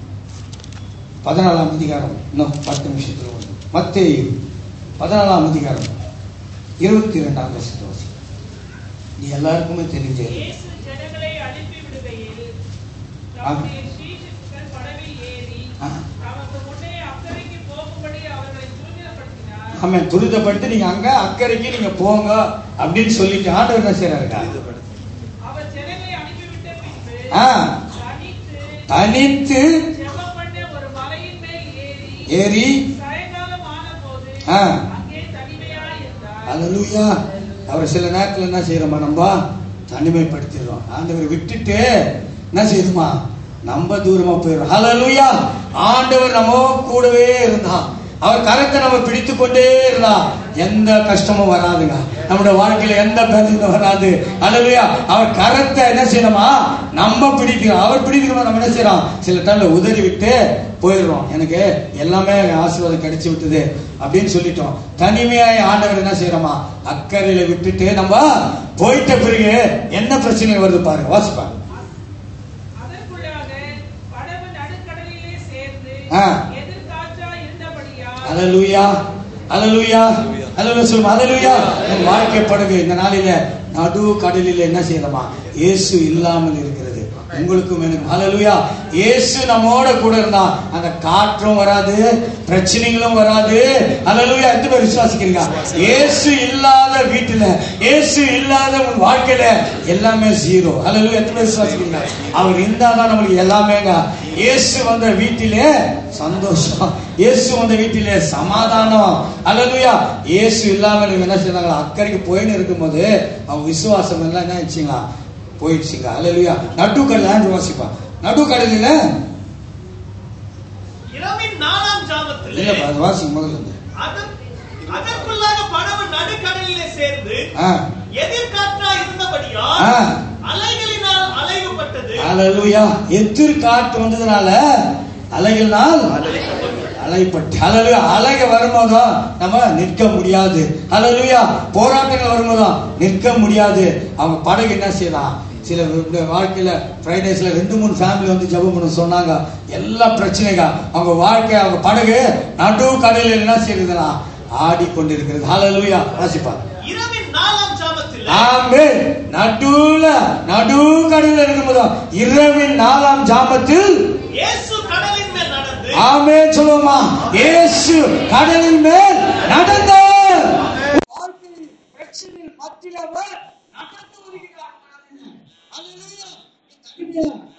Speaker 1: பதினாலாம் அதிகாரம் இன்னும் பத்து நிமிஷத்துல வரும் மத்தேயு பதினாலாம் அதிகாரம் இருபத்தி இரண்டாம் வருஷத்து வசனம் இது எல்லாருக்குமே தெரிஞ்சது
Speaker 3: இயேசு ஜனங்களை அனுப்பி விடுகையில் தம்முடைய சீஷர்கள் படவில் ஏறி
Speaker 1: ஆ.
Speaker 3: தமக்கு முன்னே அக்கறைக்கு போகும்படி அவர்களை துரிதப்படுத்தினார்
Speaker 1: ஆமாம் துரிதப்படுத்தி நீங்க அங்க அக்கறைக்கு நீங்க போங்க அப்படின்னு சொல்லிட்டு ஆண்டவர் என்ன செய்யறாருக்கா
Speaker 3: அவர் ஜனங்களை அனுப்பிவிட்ட பின்பு
Speaker 1: ஆ.
Speaker 3: தனித்து
Speaker 1: தனித்து
Speaker 3: ஜெபம் பண்ண ஒரு மலையின் மேல் ஏறி
Speaker 1: ஏறி
Speaker 3: சாயங்காலம் ஆனபோது
Speaker 1: ஆ.
Speaker 3: அங்கே தனிமையாய் இருந்தார்
Speaker 1: அல்லேலூயா அவர் சில நேரத்துல என்ன செய்யறோமா நம்ம தனிமைப்படுத்திடுறோம் ஆண்டவரை விட்டுட்டு என்ன செய்யுமா நம்ம தூரமா போயிடுறோம் ஹalleluya ஆண்டவர் நம்ம கூடவே இருந்தான் அவர் கரத்தை நம்ம பிடித்து கொண்டே இருந்தா எந்த கஷ்டமும் வராதுங்க நம்முடைய வாழ்க்கையில எந்த பிரச்சனையும் வராது அல்லையா அவர் கரத்தை என்ன செய்யணுமா நம்ம பிடிக்கணும் அவர் பிடிக்கணும் நம்ம என்ன செய்யறோம் சில டைம்ல உதறி விட்டு போயிடுறோம் எனக்கு எல்லாமே ஆசீர்வாதம் கிடைச்சு விட்டது அப்படின்னு சொல்லிட்டோம் தனிமையாய் ஆண்டவர் என்ன செய்யறோமா அக்கறையில விட்டுட்டு நம்ம போயிட்ட பிறகு என்ன பிரச்சனை வருது பாருங்க வாசிப்பாங்க
Speaker 3: அதற்குள்ளாக படகு நடுக்கடலிலே சேர்ந்து
Speaker 1: ஆ.
Speaker 3: எதிர்காற்றா இருந்தபடியால்
Speaker 1: அலலுயா அலலுயா அலலுயா சொல்லுமா அலலுயா என் வாழ்க்கை படகு இந்த நாளில நடு கடலில் என்ன செய்யணுமா இயேசு இல்லாமல் இருக்கிறது உங்களுக்கும் எனக்கு அலலுயா இயேசு நம்மோட கூட இருந்தா அந்த காற்றும் வராது பிரச்சனைகளும் வராது அலலுயா எத்தனை பேர் விசுவாசிக்கிறீங்க இயேசு இல்லாத வீட்டுல இயேசு இல்லாத உன் வாழ்க்கையில எல்லாமே ஜீரோ அலலுயா எத்தனை பேர் விசுவாசிக்கிறீங்க அவர் இருந்தாதான் நம்மளுக்கு எல்லாமேங்க இயேசு வந்த வீட்டிலே சந்தோஷம் இயேசு வந்த வீட்டிலே சமாதானம் அல்லதுயா இயேசு இல்லாமல் இவங்க என்ன செய்தாங்களா அக்கறைக்கு போயின்னு இருக்கும்போது அவங்க விசுவாசம் எல்லாம் என்ன ஆச்சுங்களா போயிடுச்சுங்க அல்லலுயா நடுக்கடல வாசிப்பா நடுக்கடலில்
Speaker 4: இரவின் நாலாம் ஜாமத்திலே
Speaker 1: இல்ல அது வாசிக்கும் முதல்ல இருந்து.
Speaker 4: அதற்- அதற்குள்ளாக படகு நடுக்கடலிலே சேர்ந்து
Speaker 1: ஆ
Speaker 4: எதிர்காற்றா இருந்தபடியால்
Speaker 1: ஆ.
Speaker 4: அலைகளினால் அலைவுபட்டது
Speaker 1: அல்லலுயா எதிர் காற்று வந்ததுனால அலைகள்னால் அலைப்பட்டு அலலுயா அலைக வரும்போதும் நம்ம நிற்க முடியாது அலலுயா போராட்டங்கள் வரும்போதும் நிற்க முடியாது அவங்க படகு என்ன செய்யலாம் சில இந்த வாழ்க்கையில ஃப்ரைடேஸ்ல ரெண்டு மூணு ஃபேமிலி வந்து ஜெபம் பண்ண சொன்னாங்க எல்லா பிரச்சனைங்க அவங்க வாழ்க்கை அவங்க படகு நடு கடலில் என்ன செய்யுதுன்னா ஆடிக்கொண்டிருக்கிறது ஹalleluya வாசிப்பாங்க
Speaker 4: இரவின் நாலாம் ஜாமத்திலே
Speaker 1: ஆமே நடுல நடு கடலில் இருக்கும்போது இரவின் நாலாம் ஜாமத்தில்
Speaker 4: இயேசு கடலின் மேல் நடந்து
Speaker 1: ஆமே சொல்லுவோமா இயேசு கடலின் மேல் நடந்தார் வாழ்க்கையில் பிரச்சனையில் மத்தியில் அவர் நடந்து வருகிறார். அல்லேலூயா. தனிமையா